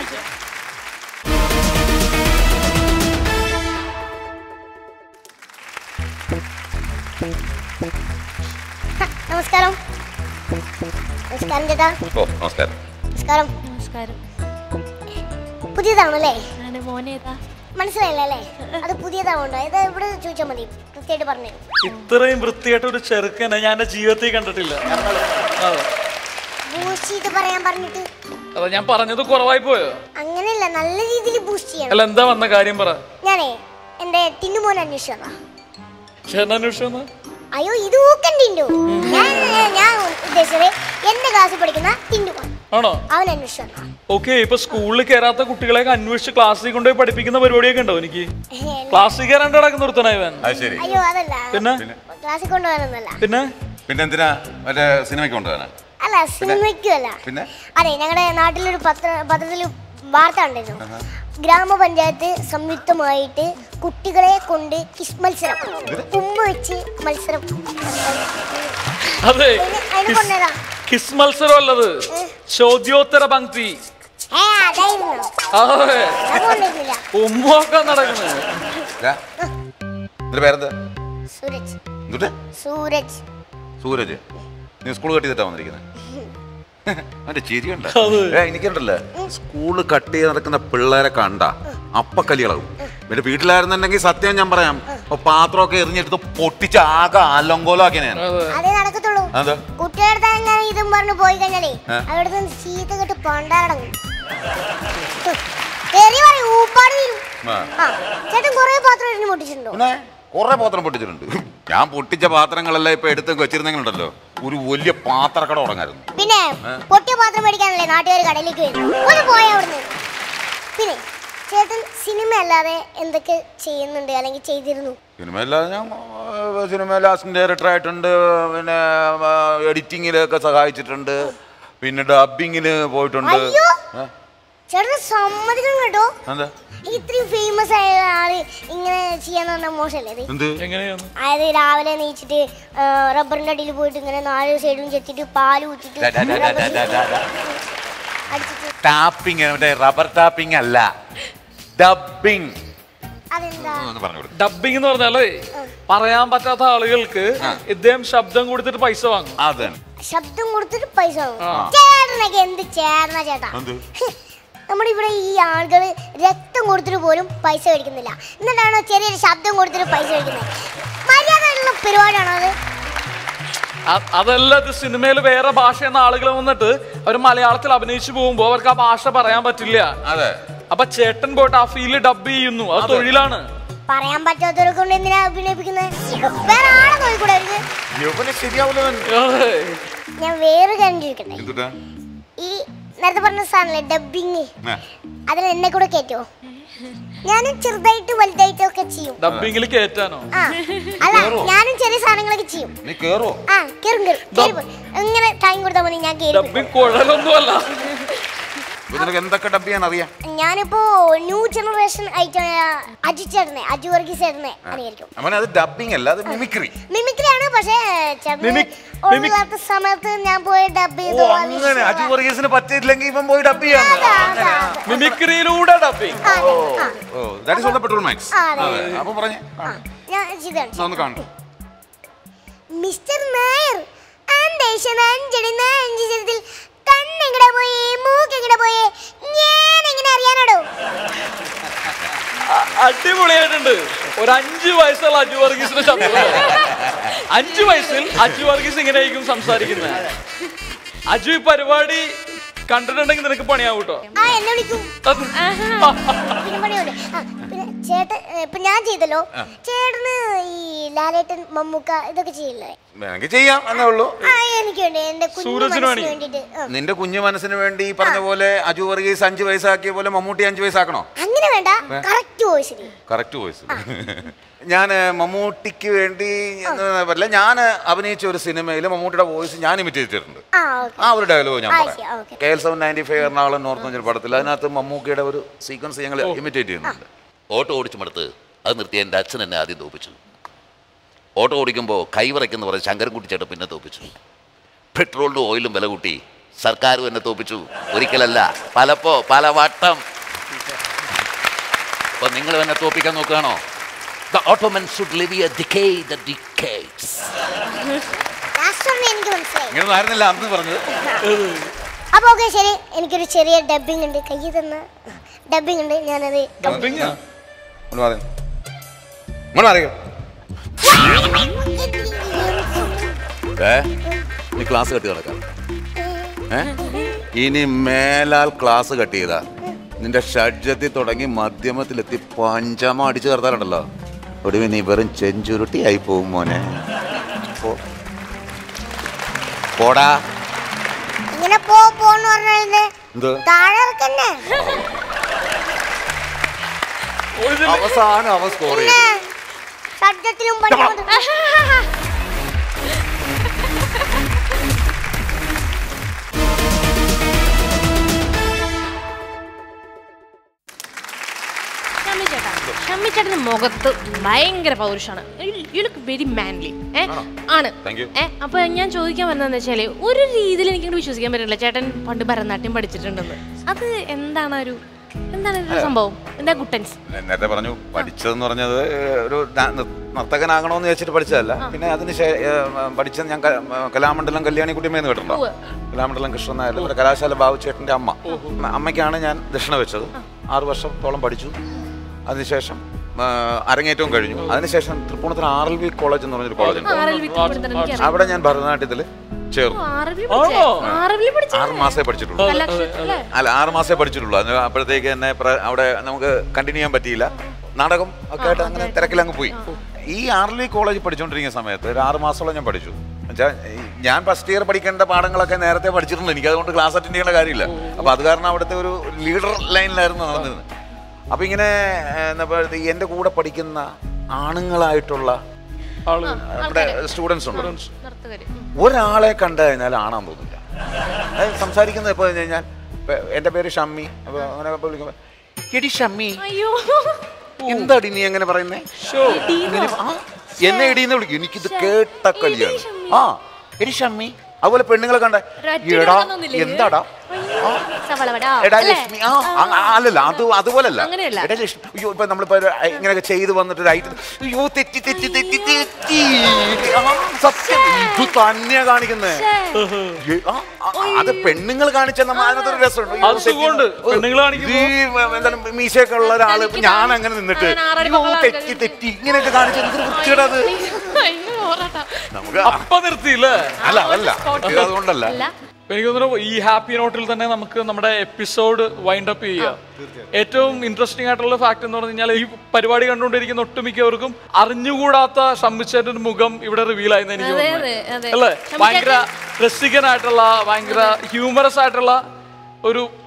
Speaker 3: ഹ, നമസ്കാരം നമസ്കാരം ചേട്ടാ
Speaker 5: ഓ നമസ്കാരം
Speaker 3: നമസ്കാരം
Speaker 4: നമസ്കാരം
Speaker 3: പുതിയതാണല്ലേ
Speaker 4: ആണ് മോനേതാ
Speaker 3: മനസ്സിലായില്ലേ അത് പുതിയതാണോ ഇത് ഇവിടെ ചോദിച്ചാൽ മതി കൃത്യമായിട്ട് പറഞ്ഞു
Speaker 2: ഇത്രയും വൃത്തിയായിട്ട് ഒരു ചെറുക്കനെ ഞാൻ എന്റെ ജീവിതത്തിൽ കണ്ടിട്ടില്ല അതെ
Speaker 3: ബൂസ്റ്റ് ചെയ്ത് പറയാൻ പറഞ്ഞിട്ട്
Speaker 2: അതാ ഞാൻ പറഞ്ഞത് കുറവായി പോയോ
Speaker 3: അങ്ങനെയല്ല നല്ല രീതിയിൽ ബൂസ്റ്റ് ചെയ്യണം
Speaker 2: അല്ല എന്താ വന്ന കാര്യം പറ
Speaker 3: ഞാനേ എന്റെ ടിന്നുമോൻ അന്വേഷിച്ചതാ
Speaker 2: ചേട്ടനന്വേഷണം
Speaker 3: അയ്യോ ഇത് ഊക്കണ്ടിണ്ടു ഞാൻ ഞാൻ ഉദ്ദേശിച്ചത് എന്റെ ക്ലാസ്സിൽ പഠിക്കുന്ന ടിന്നുമോൻ
Speaker 2: ആണോ
Speaker 3: അവൻ അന്വേഷിച്ചതാ
Speaker 2: ഓക്കെ ഇപ്പൊ സ്കൂളിൽ കയറാത്ത കുട്ടികളെയൊക്കെ അന്വേഷിച്ച് ക്ലാസ്സിൽ കൊണ്ടുപോയി പഠിപ്പിക്കുന്ന പരിപാടിയൊക്കെ ഉണ്ടോ എനിക്ക് ക്ലാസ്സിൽ കയറാണ്ട് നടക്കുന്ന ഒരുത്തനാ ഇവൻ
Speaker 5: അത് ശരി
Speaker 3: അയ്യോ അതല്ല
Speaker 2: പിന്നെ
Speaker 3: ക്ലാസ്സിൽ കൊണ്ടുപോകാനൊന്നല്ല
Speaker 2: പിന്നെ
Speaker 5: പിന്നെ എന്തിനാ മറ്റേ സിനിമയ്ക്ക് കൊണ്ടുപോകാനാ
Speaker 3: അല്ല സിനിമയ്ക്കുമല്ല
Speaker 5: പിന്നെ
Speaker 3: അതെ ഞങ്ങളുടെ നാട്ടിലൊരു പത്ര പത്രത്തിൽ വാർത്ത ഉണ്ടായിരുന്നു ഗ്രാമപഞ്ചായത്ത് സംയുക്തമായിട്ട് കുട്ടികളെ കൊണ്ട് കിസ് മത്സരം ഉമ്മ വെച്ച് മത്സരം
Speaker 2: അതെ
Speaker 3: അതിന് അതിന് കൊണ്ടുവരാ
Speaker 5: കിസ് മത്സരം അല്ലത് ചോദ്യോത്തര പങ്ക്തി
Speaker 3: ഏ അതായിരുന്നു
Speaker 5: അതെ
Speaker 3: ഞാൻ കൊണ്ടിരുന്നില്ല
Speaker 5: ഉമ്മൊക്കെ നടക്കുന്നത്
Speaker 6: ഇതിന്റെ പേരെന്താ
Speaker 3: സൂരജ്
Speaker 6: എന്തുട്ട്
Speaker 3: സൂരജ്
Speaker 6: സൂരജ് നീ സ്കൂൾ കട്ട് ചെയ്തിട്ടാ വന്നിരിക്കുന്നത് അവന്റെ ചിരിയുണ്ട
Speaker 5: അതെ.
Speaker 6: ഏ എനിക്കുണ്ടല്ലേ സ്കൂള് കട്ട് ചെയ്ത് നടക്കുന്ന പിള്ളേരെ കണ്ട അപ്പ കലികളാവും പിന്നെ വീട്ടിലായിരുന്നുണ്ടെങ്കിൽ സത്യം ഞാൻ പറയാം അപ്പൊ പാത്രമൊക്കെ എറിഞ്ഞെടുത്ത് പൊട്ടിച്ച് ആകെ അലങ്കോലാക്കിയ ഞാൻ
Speaker 5: അതെ
Speaker 3: അതേ നടക്കത്തുള്ളൂ
Speaker 6: അതെന്താ
Speaker 3: കുട്ടികളുടെ ഞാൻ ഇതും പറഞ്ഞു പോയി കഴിഞ്ഞാലേ
Speaker 6: ഏ?
Speaker 3: അവിടുത്തെ ചീത്ത കെട്ട് പണ്ടാടങ്ങും തെറി പറയും ഊപ്പാട് വീഴും
Speaker 6: ആ.
Speaker 3: ആ ചേട്ടൻ കൊറേ പാത്രം എറിഞ്ഞ് പൊട്ടിച്ചിട്ടുണ്ടോ
Speaker 6: പിന്നെ കുറെ പാത്രം പൊട്ടിച്ചിട്ടുണ്ട് ഞാൻ പൊട്ടിച്ച പാത്രങ്ങളെല്ലാം ഇപ്പൊ എടുത്ത് വെച്ചിരുന്നെങ്കിലുണ്ടല്ലോ ഒരു വലിയ പാത്രക്കട തുടങ്ങായിരുന്നു
Speaker 3: പിന്നെ പൊട്ടിയ പാത്രം മേടിക്കാനല്ലേ നാട്ടുകാർ കടയിലേക്ക് വരുന്നത് ഒന്ന് പോയ അവിടുന്ന് പിന്നെ ചേട്ടൻ സിനിമ അല്ലാതെ എന്തൊക്കെ ചെയ്യുന്നുണ്ട് അല്ലെങ്കിൽ ചെയ്തിരുന്നു
Speaker 6: സിനിമയില്ലാതെ ഞാൻ ആ, സിനിമയിൽ അസിസ്റ്റന്റ് ഡയറക്ടർ ആയിട്ടുണ്ട് പിന്നെ എഡിറ്റിങ്ങിലൊക്കെ സഹായിച്ചിട്ടുണ്ട് പിന്നെ ഡബിങ്ങിന് പോയിട്ടുണ്ട്
Speaker 3: അയ്യോ
Speaker 6: ഏ?
Speaker 3: ചേട്ടൻ സമ്മതിക്കണം കേട്ടോ
Speaker 6: എന്താ
Speaker 3: ഇത്രയും ഫേമസ് ആയ ആള് ഇങ്ങനെ ചെയ്യാന്ന് പറഞ്ഞാൽ മോശമല്ലേ ഇത്
Speaker 6: എന്ത്
Speaker 2: എങ്ങനെയാണ്
Speaker 3: അതായത് രാവിലെ നീച്ചിട്ട് റബ്ബറിന്റെ അടിയിൽ പോയിട്ട് ഇങ്ങനെ നാല് സൈഡും ചെത്തിട്ട് പാല് ഊറ്റിട്ട് അടിച്ചിട്ട്
Speaker 6: ടാപ്പിംഗ് മറ്റേ റബ്ബർ ടാപ്പിംഗ് അല്ല ഡബിങ്
Speaker 3: അതെന്താ
Speaker 6: ഒന്ന് പറഞ്ഞു കൊടുക്കും
Speaker 2: ഡബിങ് എന്ന് പറഞ്ഞാലേ പറയാൻ പറ്റാത്ത ആളുകൾക്ക് ഇദ്ദേഹം ശബ്ദം കൊടുത്തിട്ട് പൈസ വാങ്ങും
Speaker 6: അതെ
Speaker 3: ശബ്ദം കൊടുത്തിട്ട് പൈസ വാങ്ങും ചേട്ടനൊക്കെ എന്ത് ചേർന്ന ചേട്ടാ
Speaker 6: എന്ത്?
Speaker 2: നമ്മുടെ ഇവിടെ ഈ ആളുകൾ രക്തം കൊടുത്തിട്ട് പോലും പൈസ മേടിക്കുന്നില്ല എന്നിട്ടാണോ ചെറിയൊരു ശബ്ദം കൊടുത്തിട്ട് പൈസ മേടിക്കുന്നത് മര്യാദയുള്ള പരിപാടിയാണോ അത്
Speaker 5: അ- അതല്ല ഇത് സിനിമയിൽ വേറെ ഭാഷ എന്ന ആളുകൾ വന്നിട്ട് അവർ മലയാളത്തിൽ അഭിനയിച്ചു പോകുമ്പോ അവർക്ക് ആ ഭാഷ പറയാൻ പറ്റില്ല
Speaker 6: അതെ
Speaker 5: അപ്പൊ ചേട്ടൻ പോയിട്ട് ആ ഫീല് ഡബ് ചെയ്യുന്നു അത് തൊഴിലാണ്
Speaker 2: പറയാൻ പറ്റാത്തവരെ കൊണ്ട് എന്തിനാ അഭിനയിപ്പിക്കുന്നത് വേറെ ആളെ നോക്കിക്കൂടെ അവർക്ക്
Speaker 6: യൗവനെ ശരിയാവൂലവൻ
Speaker 5: അതെ.
Speaker 2: ഞാൻ വേറെ കാര്യം ചോദിക്കട്ടെ
Speaker 6: എന്തുട്ടാ
Speaker 2: ഈ നേരത്തെ പറഞ്ഞ സാധനല്ലേ ഡബിങ്
Speaker 6: ആ.
Speaker 2: അതിൽ എന്നെ കൂടെ കയറ്റുമോ
Speaker 3: ഞാനും ചെറുതായിട്ട് വലുതായിട്ടും ഒക്കെ ചെയ്യും
Speaker 2: ഡബിങ്ങിൽ കേറ്റാനോ
Speaker 3: ആ അല്ല ഞാനും ചെറിയ സാധനങ്ങളൊക്കെ ചെയ്യും
Speaker 5: നീ കേറോ
Speaker 3: ആ കേറും കേറും കേറി പോ. ഇങ്ങനെ ടൈം കൊടുത്താൽ മതി ഞാൻ കേറി പോരും.
Speaker 2: ഡബിങ് കുഴലൊന്നുമല്ല
Speaker 5: ഇപ്പൊ നിനക്ക് എന്തൊക്കെ ഡബ് ചെയ്യാൻ അറിയാം
Speaker 3: ഞാനിപ്പോ ന്യൂ ജനറേഷൻ ആയിട്ടാണ് അജു ചേട്ടനെ അജു വർഗീസ് ചേട്ടനെ അനുകരിക്കും
Speaker 5: അവൻ അത് ഡബിങ് അല്ല അത് മിമിക്രി
Speaker 3: മിമിക്രിയാണ് പക്ഷേ ചേട്ടന്
Speaker 2: മിമിക്-
Speaker 3: ഒഴിവില്ലാത്ത സമയത്ത് ഞാൻ പോയി ഡബ്
Speaker 5: ഓ
Speaker 3: ചെയ്ത്
Speaker 5: അങ്ങനെ അജു വർഗീസിന് പറ്റിയില്ലെങ്കിൽ ഇവൻ പോയി ഡബ് ചെയ്യാൻ
Speaker 2: മിമിക്രിയിലൂടെ dubbing
Speaker 5: oh that is all the petromax
Speaker 3: ആ, അതെ.
Speaker 5: അപ്പൊ പറഞ്ഞേ
Speaker 3: ഞാൻ ചെയ്താണ്
Speaker 5: ഒന്ന് കാണും
Speaker 3: മിസ്റ്റർ നായർ അന്തരീക്ഷം അഞ്ചടി അഞ്ച് ചെറുതിൽ കണ്ണെങ്ങടെ പോയി മൂക്കെങ്ങടെ പോയി ഞാൻ എങ്ങനെ അറിയാനോടോ
Speaker 2: അടിപൊളിയായിട്ടുണ്ട് ഒരു അഞ്ചു വയസ്സുള്ള അജു വർഗീസിന്റെ ശബ്ദം അഞ്ചു വയസ്സിൽ അജു വർഗീസ് ഇങ്ങനെയായിരിക്കും സംസാരിക്കുന്നത് അജു ഈ പരിപാടി കണ്ടിട്ടുണ്ടെങ്കിൽ നിനക്ക് പണിയാവും കേട്ടോ
Speaker 3: ആ എന്നെ വിളിക്കും പിന്നെ പണിയുണ്ട് ആ, പിന്നെ ചേട്ടൻ ഇപ്പൊ ഞാൻ ചെയ്തല്ലോ ചേട്ടന് ഈ ലാലേട്ടൻ മമ്മൂക്ക ഇതൊക്കെ ചെയ്യില്ലേ
Speaker 5: വേണമെങ്കിൽ ചെയ്യാം എന്നേ ഉള്ളൂ
Speaker 3: ആ എനിക്ക് വേണ്ടി എന്റെ കുഞ്ഞു
Speaker 2: സൂരജിന്
Speaker 3: മനസ്സിന്
Speaker 2: വേണ്ടി.
Speaker 3: വേണ്ടിട്ട് ആ.
Speaker 5: നിന്റെ കുഞ്ഞു മനസ്സിന് വേണ്ടി ഈ പറഞ്ഞ പോലെ അജു വർഗീസ് അഞ്ചു വയസ്സാക്കിയ പോലെ മമ്മൂട്ടി അഞ്ചു വയസ്സാക്കണോ
Speaker 3: അങ്ങനെ വേണ്ട കറക്റ്റ് വോയിസിന്
Speaker 5: കറക്റ്റ് വോയിസ് ഞാൻ മമ്മൂട്ടിക്ക് വേണ്ടി എന്ന് പറയില്ല ഞാൻ അഭിനയിച്ച ഒരു സിനിമയിൽ മമ്മൂട്ടിയുടെ വോയിസ് ഞാൻ ഇമിറ്റേറ്റ് ചെയ്തിട്ടുണ്ട്
Speaker 3: ആ ഓക്കെ
Speaker 5: ആ ഒരു ഡയലോഗ് ഞാൻ
Speaker 3: ആ,
Speaker 5: പറയാം
Speaker 3: ശരി, okay.
Speaker 5: K L seven ninety five Ernakulam north എന്നൊരു പടത്തിൽ അതിനകത്ത് മമ്മൂക്കിയുടെ ഒരു സീക്വൻസ് ഞങ്ങൾ ഇമിറ്റേറ്റ് ചെയ്യുന്നുണ്ട്
Speaker 9: ഓട്ടോ ഓടിച്ചു മടുത്ത് അത് നിർത്തി എൻ്റെ അച്ഛൻ എന്നെ ആദ്യം തോപ്പിച്ചു ഓട്ടോ ഓടിക്കുമ്പോൾ കൈവിറയ്ക്കെന്ന് പറഞ്ഞ് ശങ്കരൻകുട്ടി ചേട്ടൻ പിന്നെ തോപ്പിച്ചു പെട്രോളിനും ഓയിലും വില കൂട്ടി സർക്കാരും എന്നെ തോപ്പിച്ചു ഒരിക്കലല്ല പലപ്പോ പല വട്ടം അപ്പൊ നിങ്ങൾ എന്നെ തോപ്പിക്കാൻ നോക്കുകയാണോ the ottoman should live a decade that decades.
Speaker 3: Last പറഞ്ഞ എനിക്ക് മനസ്സിലായി
Speaker 5: ഇങ്ങനെ ആയിരുന്നില്ല അന്ന് പറഞ്ഞത്
Speaker 3: അപ്പൊ ഓക്കെ ശരി എനിക്കൊരു ചെറിയ ഡബിങ് ഉണ്ട് കയ്യിൽ തന്ന ഡബിങ് ഉണ്ട് ഞാനത്
Speaker 2: ഡബിങ്
Speaker 5: ഇങ്ങോട്ട് മാറി. ഇങ്ങോട്ട് മാറിയോ ഏ നീ ക്ലാസ് കട്ടി നടക്കാം ഏ ഇനി മേലാൽ ക്ലാസ് കട്ട് ചെയ്താ നിന്റെ ഷഡ്ജത്തിൽ തുടങ്ങി മധ്യമത്തിലെത്തി പഞ്ചമ അടിച്ചു ചേർത്താലുണ്ടല്ലോ ഒടുവിൽ നീ വെറും ചെഞ്ചുരുട്ടി ആയി പോകും മോനെ പോ. പോടാ
Speaker 3: ഇങ്ങനെ പോ പോന്ന് പറഞ്ഞാൽ
Speaker 5: എന്ത്
Speaker 3: താഴെ ഇറക്കന്നെ
Speaker 5: അവസാനം അവൻ സ്കോർ ചെയ്തു
Speaker 3: പിന്നെ ശബ്ദത്തിലും പണിയും
Speaker 4: ഷമ്മി ചേട്ടാ ഷമ്മി ചേട്ടന്റെ മുഖത്ത് ഭയങ്കര പൗരുഷാണ് യു ലുക്ക് വെരി മാൻലി ആണ്
Speaker 5: Thank you.
Speaker 4: ഏ അപ്പൊ ഞാൻ ചോദിക്കാൻ വന്നതെന്ന് വെച്ചാല് ഒരു രീതിയിൽ എനിക്ക് വിശ്വസിക്കാൻ പറ്റില്ല ചേട്ടൻ പണ്ട് ഭരതനാട്യം പഠിച്ചിട്ടുണ്ടെന്ന് അത് എന്താണ് ഒരു എന്താണ് ഒരു സംഭവം എന്താ കുട്ടൻസ്
Speaker 5: നേരത്തെ പറഞ്ഞു പഠിച്ചതെന്ന് പറഞ്ഞത് ഏഹ്, ഒരു ന- ന- നർത്തകനാകണമെന്ന് വെച്ചിട്ട് പഠിച്ചതല്ല പിന്നെ അതിന് ശേ- ഏഹ്, പഠിച്ചത് ഞാൻ ക- മ- കലാമണ്ഡലം കല്യാണിക്കുട്ടിമേന്ന് കേട്ടിട്ടുണ്ടോ
Speaker 4: ഉവ്വ്.
Speaker 5: കലാമണ്ഡലം കൃഷ്ണൻ നായർ ഇവിടെ കലാശാല ബാബുചേട്ടൻ്റെ അമ്മ അമ്മയ്ക്കാണ് ഞാൻ ദക്ഷിണ വെച്ചത് ആറു വർഷത്തോളം പഠിച്ചു അതിനുശേഷം ആ, അരങ്ങേറ്റവും കഴിഞ്ഞു അതിനുശേഷം Tripunithura R L V college എന്ന് പറഞ്ഞൊരു കോളേജ് ഉണ്ട്
Speaker 4: ആറിൽ വിത്ത് എനിക്കറിയാം
Speaker 5: അവിടെ ഞാൻ ഭരതനാട്യത്തിൽ ചേർന്നു
Speaker 4: ആറിൽ പഠിച്ചേ ആറിൽ പഠിച്ച
Speaker 5: ആറ് മാസേ പഠിച്ചിട്ടുള്ളൂ
Speaker 4: അല്ലേ
Speaker 5: അല്ല ആറ് മാസേ പഠിച്ചിട്ടുള്ളൂ അതിന് അപ്പോഴത്തേക്ക് എന്നെ പ്ര- അവിടെ നമുക്ക് കണ്ടിന്യൂ ചെയ്യാൻ പറ്റിയില്ല നാടകം ഒക്കെ ആയിട്ട് അങ്ങനെ തിരക്കിലങ്ങ് പോയി ഈ ആർലി കോളേജ് പഠിച്ചുകൊണ്ടിരിക്കുന്ന സമയത്ത് ഒരു ആറ് മാസത്തോളം ഞാൻ പഠിച്ചു എന്നുവെച്ചാൽ ഞാൻ ഫസ്റ്റ് ഇയർ പഠിക്കേണ്ട പാഠങ്ങളൊക്കെ നേരത്തെ പഠിച്ചിട്ടുണ്ട് എനിക്ക് അതുകൊണ്ട് ക്ലാസ് അറ്റൻഡ് ചെയ്യേണ്ട കാര്യമില്ല അപ്പോൾ അത് കാരണം അവിടുത്തെ ഒരു ലീഡർ ലൈനിലായിരുന്നു നടന്നിരുന്നത് അപ്പോൾ ഇങ്ങനെ ഏഹ്, എന്താ പറയുക എൻ്റെ കൂടെ പഠിക്കുന്ന ആണുങ്ങളായിട്ടുള്ള
Speaker 2: ആള്
Speaker 5: നമ്മുടെ സ്റ്റുഡൻസ് ഉണ്ട്
Speaker 4: നർത്തകര്
Speaker 5: ഒരാളെ കണ്ടു കഴിഞ്ഞാൽ ആണാൻ തോന്നില്ല അത് സംസാരിക്കുന്നത് എപ്പോൾ കഴിഞ്ഞാൽ ഇപ്പൊ എൻ്റെ പേര് ഷമ്മി അപ്പോൾ അങ്ങനെ ഇപ്പൊ വിളിക്കുമ്പോൾ എടി ഷമ്മി
Speaker 4: അയ്യോ
Speaker 5: എന്താടി നീ എങ്ങനെ പറയുന്നേ ഇങ്ങനെ, ആ, എന്നെ എടീന്ന് വിളിക്കും എനിക്കിത് കേട്ട കല്യാണ് ആ എടി ഷമ്മി അതുപോലെ പെണ്ണുങ്ങളെ കണ്ട
Speaker 4: ഒരൊറ്റ
Speaker 5: എടാ
Speaker 4: കിടന്നൊന്നുമില്ലേ?
Speaker 5: എന്താടാ
Speaker 4: അയ്യോ, സവളവട.
Speaker 5: എടാ
Speaker 4: അല്ലേ?
Speaker 5: ലക്ഷ്മി ആ ആ, ആ, അല്ലല്ല അത് അതുപോലല്ല
Speaker 4: അങ്ങനെയല്ല.
Speaker 5: എടാ ലക്ഷ്മി അയ്യോ ഇപ്പൊ നമ്മളിപ്പോ ഒരു ഇങ്ങനെയൊക്കെ ചെയ്ത് വന്നിട്ട് ഒരു ഐറ്റം അയ്യോ തെറ്റി തെറ്റി തെറ്റി തെറ്റി ആ, സത്യം ഇത് തന്നെയാ കാണിക്കുന്നത് ഏ, ആ, ആ, അത് പെണ്ണുങ്ങൾ കാണിച്ച നമ്മ അതിനകത്തൊരു രസമുണ്ട് അയ്യോ,
Speaker 2: അത് സുഖമുണ്ട്.
Speaker 5: തെറ്റി.
Speaker 2: പെണ്ണുങ്ങൾ കാണിക്കുമ്പോ-
Speaker 5: ഈ എന്താണ് മീശയൊക്കെ ഉള്ള ഒരാള് ഇപ്പൊ ഞാൻ അങ്ങനെ നിന്നിട്ട്
Speaker 4: അങ്ങനെ ആറടി
Speaker 5: അയ്യോ
Speaker 4: മക്കളെ
Speaker 5: തെറ്റി തെറ്റി ഇങ്ങനെയൊക്കെ കാണിച്ച എന്തൊരു വൃത്തിയുടെ അത്
Speaker 4: അയ്യോ, ഓറാട്ടാ.
Speaker 5: നമുക്ക്
Speaker 2: അപ്പൊ നിർത്തിയില്ലേ
Speaker 5: അല്ല അതല്ല ഇത് അതുകൊണ്ടല്ല
Speaker 4: അല്ല
Speaker 2: അപ്പൊ എനിക്ക് തോന്നുന്നു ഈ ഹാപ്പി നോട്ടിൽ തന്നെ നമുക്ക് നമ്മുടെ എപ്പിസോഡ് വൈൻഡ് അപ്പ് ചെയ്യാം ഏറ്റവും ഇൻട്രസ്റ്റിംഗ് ആയിട്ടുള്ള ഫാക്ട് എന്ന് പറഞ്ഞു കഴിഞ്ഞാൽ ഈ പരിപാടി കണ്ടുകൊണ്ടിരിക്കുന്ന ഒട്ടുമിക്കവർക്കും അറിഞ്ഞുകൂടാത്ത ഷമ്മിച്ചേട്ടന്റെ മുഖം ഇവിടെ റിവീൽ ആയെന്ന് എനിക്ക്
Speaker 4: അതെ,
Speaker 2: തോന്നുന്നു
Speaker 4: അതെ, അതെ.
Speaker 2: അല്ലേ
Speaker 4: ഷമ്മിച്ചേട്ടൻ-
Speaker 2: ഭയങ്കര രസികനായിട്ടുള്ള ഭയങ്കര ഹ്യൂമറസ് ആയിട്ടുള്ള ഒരു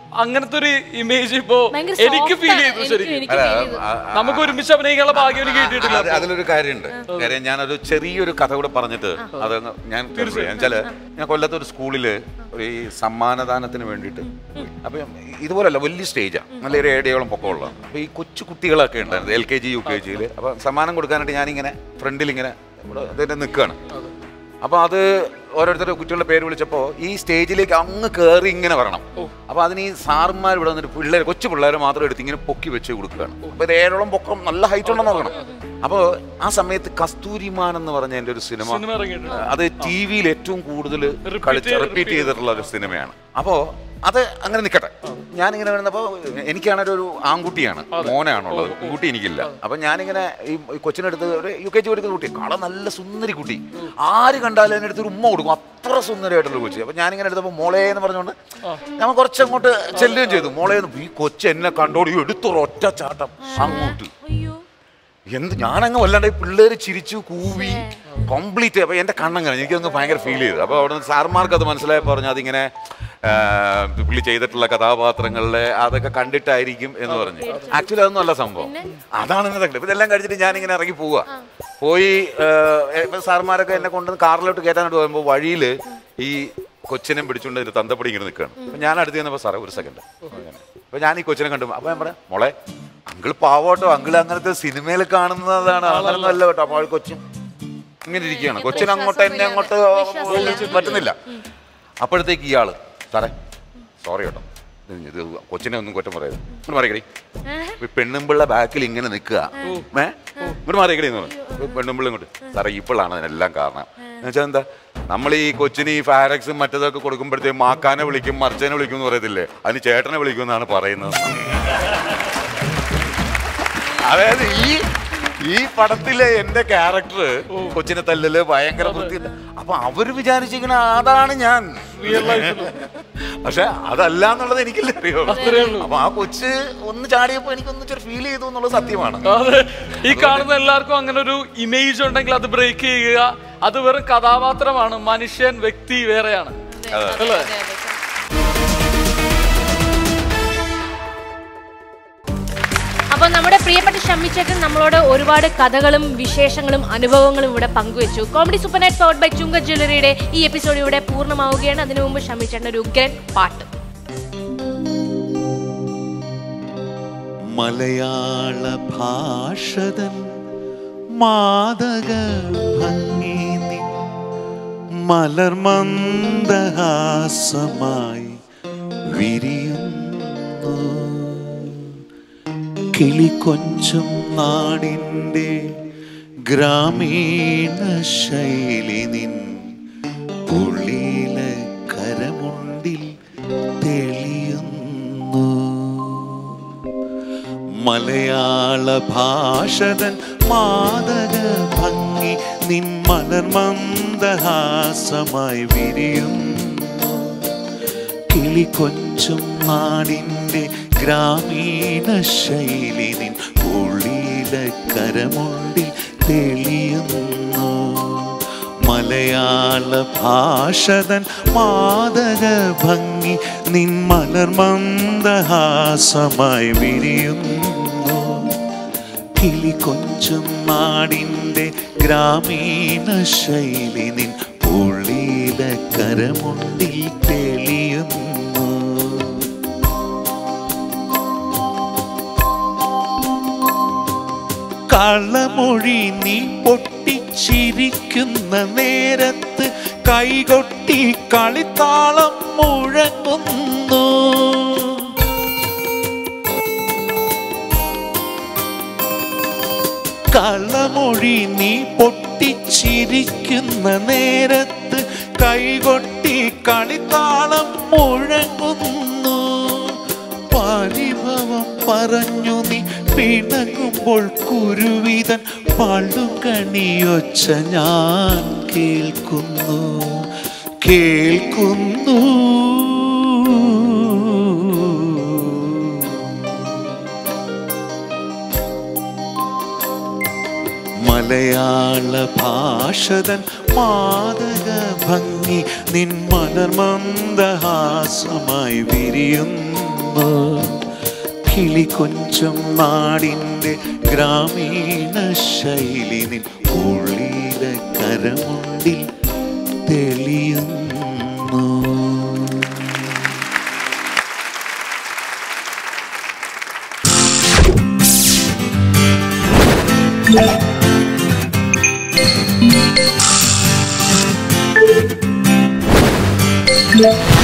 Speaker 2: അങ്ങനത്തെ ഒരു ഇമേജ് ഇപ്പോ
Speaker 4: ഭയങ്കര
Speaker 2: എനിക്ക്
Speaker 4: soft
Speaker 2: ഫീൽ
Speaker 4: ആണ്.
Speaker 2: ചെയ്തു
Speaker 4: എനിക്ക്
Speaker 2: ശരിക്കും
Speaker 4: എനിക്ക്
Speaker 5: അല്ല,
Speaker 4: feel ചെയ്തു.
Speaker 5: ആ, ആ,
Speaker 2: നമുക്ക് ഒരുമിച്ച് അഭിനയിക്കാനുള്ള ഭാഗ്യം എനിക്ക് കിട്ടിയിട്ടില്ല
Speaker 5: അത് അതിലൊരു കാര്യമുണ്ട് കാര്യം ഞാനൊരു ചെറിയൊരു കഥ കൂടെ പറഞ്ഞിട്ട് അത് അങ്ങ് ഞാൻ വെച്ചാല് ഞാൻ കൊല്ലത്ത് ഒരു സ്കൂളില് ഒരു ഈ സമ്മാനദാനത്തിന് വേണ്ടിയിട്ട് അപ്പൊ ഇതുപോലല്ല വലിയ സ്റ്റേജാണ് നല്ലൊരു ഏടിയോളം പൊക്കമുള്ള അപ്പൊ ഈ കൊച്ചു കുട്ടികളൊക്കെ ഉണ്ടായിരുന്നു L K G U K ജിയിൽ അപ്പൊ സമ്മാനം കൊടുക്കാനായിട്ട് ഞാനിങ്ങനെ ഫ്രണ്ടിൽ ഇങ്ങനെ ഇവിടെ ഇതിന്റെ നിൽക്കുകയാണ് അപ്പൊ അത് ഓരോരുത്തരുടെ കുട്ടികളുടെ പേര് വിളിച്ചപ്പോൾ ഈ സ്റ്റേജിലേക്ക് അങ്ങ് കയറി ഇങ്ങനെ വരണം അപ്പൊ അതിന് ഈ സാറുമാർ ഇവിടെ വന്നിട്ട് പിള്ളേർ കൊച്ചു പിള്ളേരെ മാത്രം എടുത്ത് ഇങ്ങനെ പൊക്കി വെച്ച് കൊടുക്കുകയാണ് അപ്പൊ ഇത് ഏഴോളം പൊക്കം നല്ല ഹൈറ്റ് ഉണ്ടെന്ന് നോക്കണം അപ്പോൾ ആ സമയത്ത് കസ്തൂരിമാൻ എന്ന് പറഞ്ഞ എൻ്റെ ഒരു സിനിമ
Speaker 2: സിനിമ ഇറങ്ങിയിട്ടുണ്ട്
Speaker 5: അത് ടി വിയിൽ ഏറ്റവും കൂടുതൽ
Speaker 2: Repeat
Speaker 5: കളിച്ച്
Speaker 2: ചെയ്ത്
Speaker 5: റിപ്പീറ്റ് ചെയ്തിട്ടുള്ള ഒരു സിനിമയാണ് അപ്പോൾ അത് അങ്ങനെ നിൽക്കട്ടെ ഞാനിങ്ങനെ വരുന്നപ്പോൾ എനിക്കാണെങ്കിൽ ഒരു ആൺകുട്ടിയാണ് മോനാണുള്ളത് കുട്ടി എനിക്കില്ല അപ്പൊ ഞാനിങ്ങനെ ഈ കൊച്ചിനടുത്ത് ഒരു യു കെ ജി പഠിക്കുന്ന കുട്ടി കാണാൻ നല്ല സുന്ദരി കുട്ടി ആര് കണ്ടാലും അതിൻ്റെ അടുത്ത് ഒരു ഉമ്മ കൊടുക്കും അത്ര സുന്ദരമായിട്ടുള്ള കൊച്ചി അപ്പൊ ഞാനിങ്ങനെ എടുത്തപ്പോൾ മോളെ എന്ന് പറഞ്ഞുകൊണ്ട് ഞാൻ കുറച്ചങ്ങോട്ട് ചെല്ലുകയും ചെയ്തു മോളെ എന്ന് ഈ കൊച്ചു എന്നെ കണ്ടോടി എടുത്തൊരു ഒറ്റ ചാട്ടം അങ്ങോട്ട്
Speaker 4: അയ്യോ
Speaker 5: എന്ത് ഞാനങ്ങ് വല്ലാണ്ട് പിള്ളേര് ചിരിച്ചു കൂവി കംപ്ലീറ്റ് അപ്പൊ എന്റെ കണ്ണങ്ങനെ എനിക്കങ്ങ് ഭയങ്കര ഫീൽ ചെയ്തു അപ്പൊ അവിടെ സാർമാർക്ക് അത് മനസ്സിലായി പറഞ്ഞു അതിങ്ങനെ ആ, പുള്ളി ചെയ്തിട്ടുള്ള കഥാപാത്രങ്ങളിലെ അതൊക്കെ കണ്ടിട്ടായിരിക്കും എന്ന് പറഞ്ഞു ആക്ച്വലി അതൊന്നും അല്ല സംഭവം അതാണ് ഇന്നത്തെ clip. ഇതെല്ലാം കഴിച്ചിട്ട് ഞാനിങ്ങനെ ഇറങ്ങി പോവുക പോയി ആ, ഇപ്പൊ സാർമാരൊക്കെ എന്നെ കൊണ്ട് കാറിലോട്ട് കയറ്റാനായിട്ട് പോകുമ്പോൾ വഴിയിൽ ഈ കൊച്ചിനെ പിടിച്ചുകൊണ്ട് ഒരു തന്തപ്പടി ഇങ്ങനെ നിൽക്കുകയാണ് അപ്പൊ ഞാൻ അടുത്ത് ചെന്നപ്പോൾ സാറേ ഒരു സെക്കൻഡ് അപ്പൊ ഞാൻ ഈ കൊച്ചിനെ കണ്ടു അപ്പൊ ഞാൻ പറയാം മോളെ അങ്കിൾ പാവോട്ടോ അങ്കിൾ അങ്ങനത്തെ സിനിമയിൽ കാണുന്നതാണ് അങ്ങനൊന്നും അല്ല കേട്ടോ അപ്പോൾ കൊച്ചും ഇങ്ങനെ ഇരിക്കുകയാണ് കൊച്ചിന് അങ്ങോട്ട് എന്നെ അങ്ങോട്ട് പറ്റുന്നില്ല അപ്പോഴത്തേക്ക് ഇയാള് സാറേ സോറി കേട്ടോ ഇത് കൊച്ചിനെ ഒന്നും കുറ്റം പറയരുത് ഇങ്ങോട്ട് മാറിക്കടി ഈ പെണ്ണുമ്പിള്ള ബാക്കിൽ ഇങ്ങനെ നിൽക്കുക ഏ ഇങ്ങോട്ട് മാറിക്കടി എന്ന് പറഞ്ഞു അപ്പൊ പെണ്ണുമ്പിള്ള ഇങ്ങോട്ട് സാറേ ഇപ്പോഴാണ് അതിനെല്ലാം കാരണം എന്നുവെച്ചാൽ എന്താ നമ്മൾ ഈ കൊച്ചിന് ഈ ഫാരക്സും മറ്റതൊക്കെ കൊടുക്കുമ്പോഴത്തേക്കും മാക്കാനെ വിളിക്കും മർച്ചനെ വിളിക്കും എന്ന് പറയത്തില്ലേ അതിന് ചേട്ടനെ വിളിക്കും എന്നാണ് പറയുന്നത് അതായത് ഈ ഈ പടത്തിലെ എന്റെ ക്യാരക്ടർ കൊച്ചിനെ തല്ലല് ഭയങ്കര വൃത്തി അപ്പൊ അവര് വിചാരിച്ചിരിക്കണ അതാണ് ഞാൻ റിയൽ ലൈഫിൽ പക്ഷെ അതല്ല എന്നുള്ളത് എനിക്കല്ലേ അറിയോ അപ്പൊ ആ കൊച്ച് ഒന്ന് ചാടിയപ്പോ എനിക്കൊന്ന് ചെറിയ ഫീൽ ചെയ്തു എന്നുള്ളത് സത്യമാണ്
Speaker 2: അതെ ഈ കാണുന്ന എല്ലാവർക്കും അങ്ങനെ ഒരു ഇമേജ് ഉണ്ടെങ്കിൽ അത് ബ്രേക്ക് ചെയ്യുക അത് വെറും കഥാപാത്രമാണ് മനുഷ്യൻ വ്യക്തി വേറെയാണ് അല്ലേ
Speaker 4: അപ്പൊ നമ്മുടെ പ്രിയപ്പെട്ട ഷമ്മിച്ചേട്ടൻ നമ്മളോട് ഒരുപാട് കഥകളും വിശേഷങ്ങളും അനുഭവങ്ങളും ഇവിടെ പങ്കുവച്ചു comedy super night powered by Chungath ജ്വല്ലറിയുടെ ഈ എപ്പിസോഡ് ഇവിടെ പൂർണ്ണമാവുകയാണ് അതിനു മുമ്പ് ഷമ്മിച്ചേട്ടൻ ഒരു ഉഗ്രൻ പാട്ട്
Speaker 10: മലയാള ഭാഷതൻ മാതക ഭംഗി നി മലർമന്ദഹാസമായി വിരിയുന്നു കിളിക്കൊഞ്ചും നാടിൻ്റെ ഗ്രാമീണ ശൈലി നിൻ പുള്ളിയിലെ കരമുണ്ടിൽ തെളിയുന്നു മലയാള ഭാഷതൻ മാതക ഭംഗി നിൻ മലർമന്ദഹാസമായി വിരിയുന്നു കിളിക്കൊഞ്ചും നാടിൻ്റെ ഗ്രാമീണ ശൈലി നിൻ ഉള്ളിലെ കരമുണ്ടിൽ തെളിയുന്നു മലയാള ഭാഷതൻ മാതക ഭംഗി നിൻ മലർമന്ദഹാസമായി വിരിയുന്നു കിളി കൊഞ്ചും നാടിൻ്റെ ഗ്രാമീണ ശൈലി നിൻ ഉള്ളിലെ കരമുണ്ടിൽ തെളിയുന്നു കളമൊഴി നീ പൊട്ടിച്ചിരിക്കുന്ന നേരത്ത് കൈകൊട്ടി കളിത്താളം മുഴങ്ങുന്നു കളമൊഴി നീ പൊട്ടിച്ചിരിക്കുന്ന നേരത്ത് കൈകൊട്ടി കളിത്താളം മുഴങ്ങുന്നു പരിഭവം പറഞ്ഞു നീ പിണങ്ങുമ്പോൾ കുരുവിതൻ പള്ളുകണിയൊച്ച ഞാൻ കേൾക്കുന്നു കേൾക്കുന്നു മലയാള ഭാഷതൻ മാതക ഭംഗി നിൻ മലർമന്ദഹാസമായി വിരിയുന്നു കിളി കൊഞ്ചും നാടിൻ്റെ ഗ്രാമീണ ശൈലി നിൻ ഉള്ളിലെ കരമുണ്ടിൽ തെളിയുന്നു
Speaker 11: Yeah.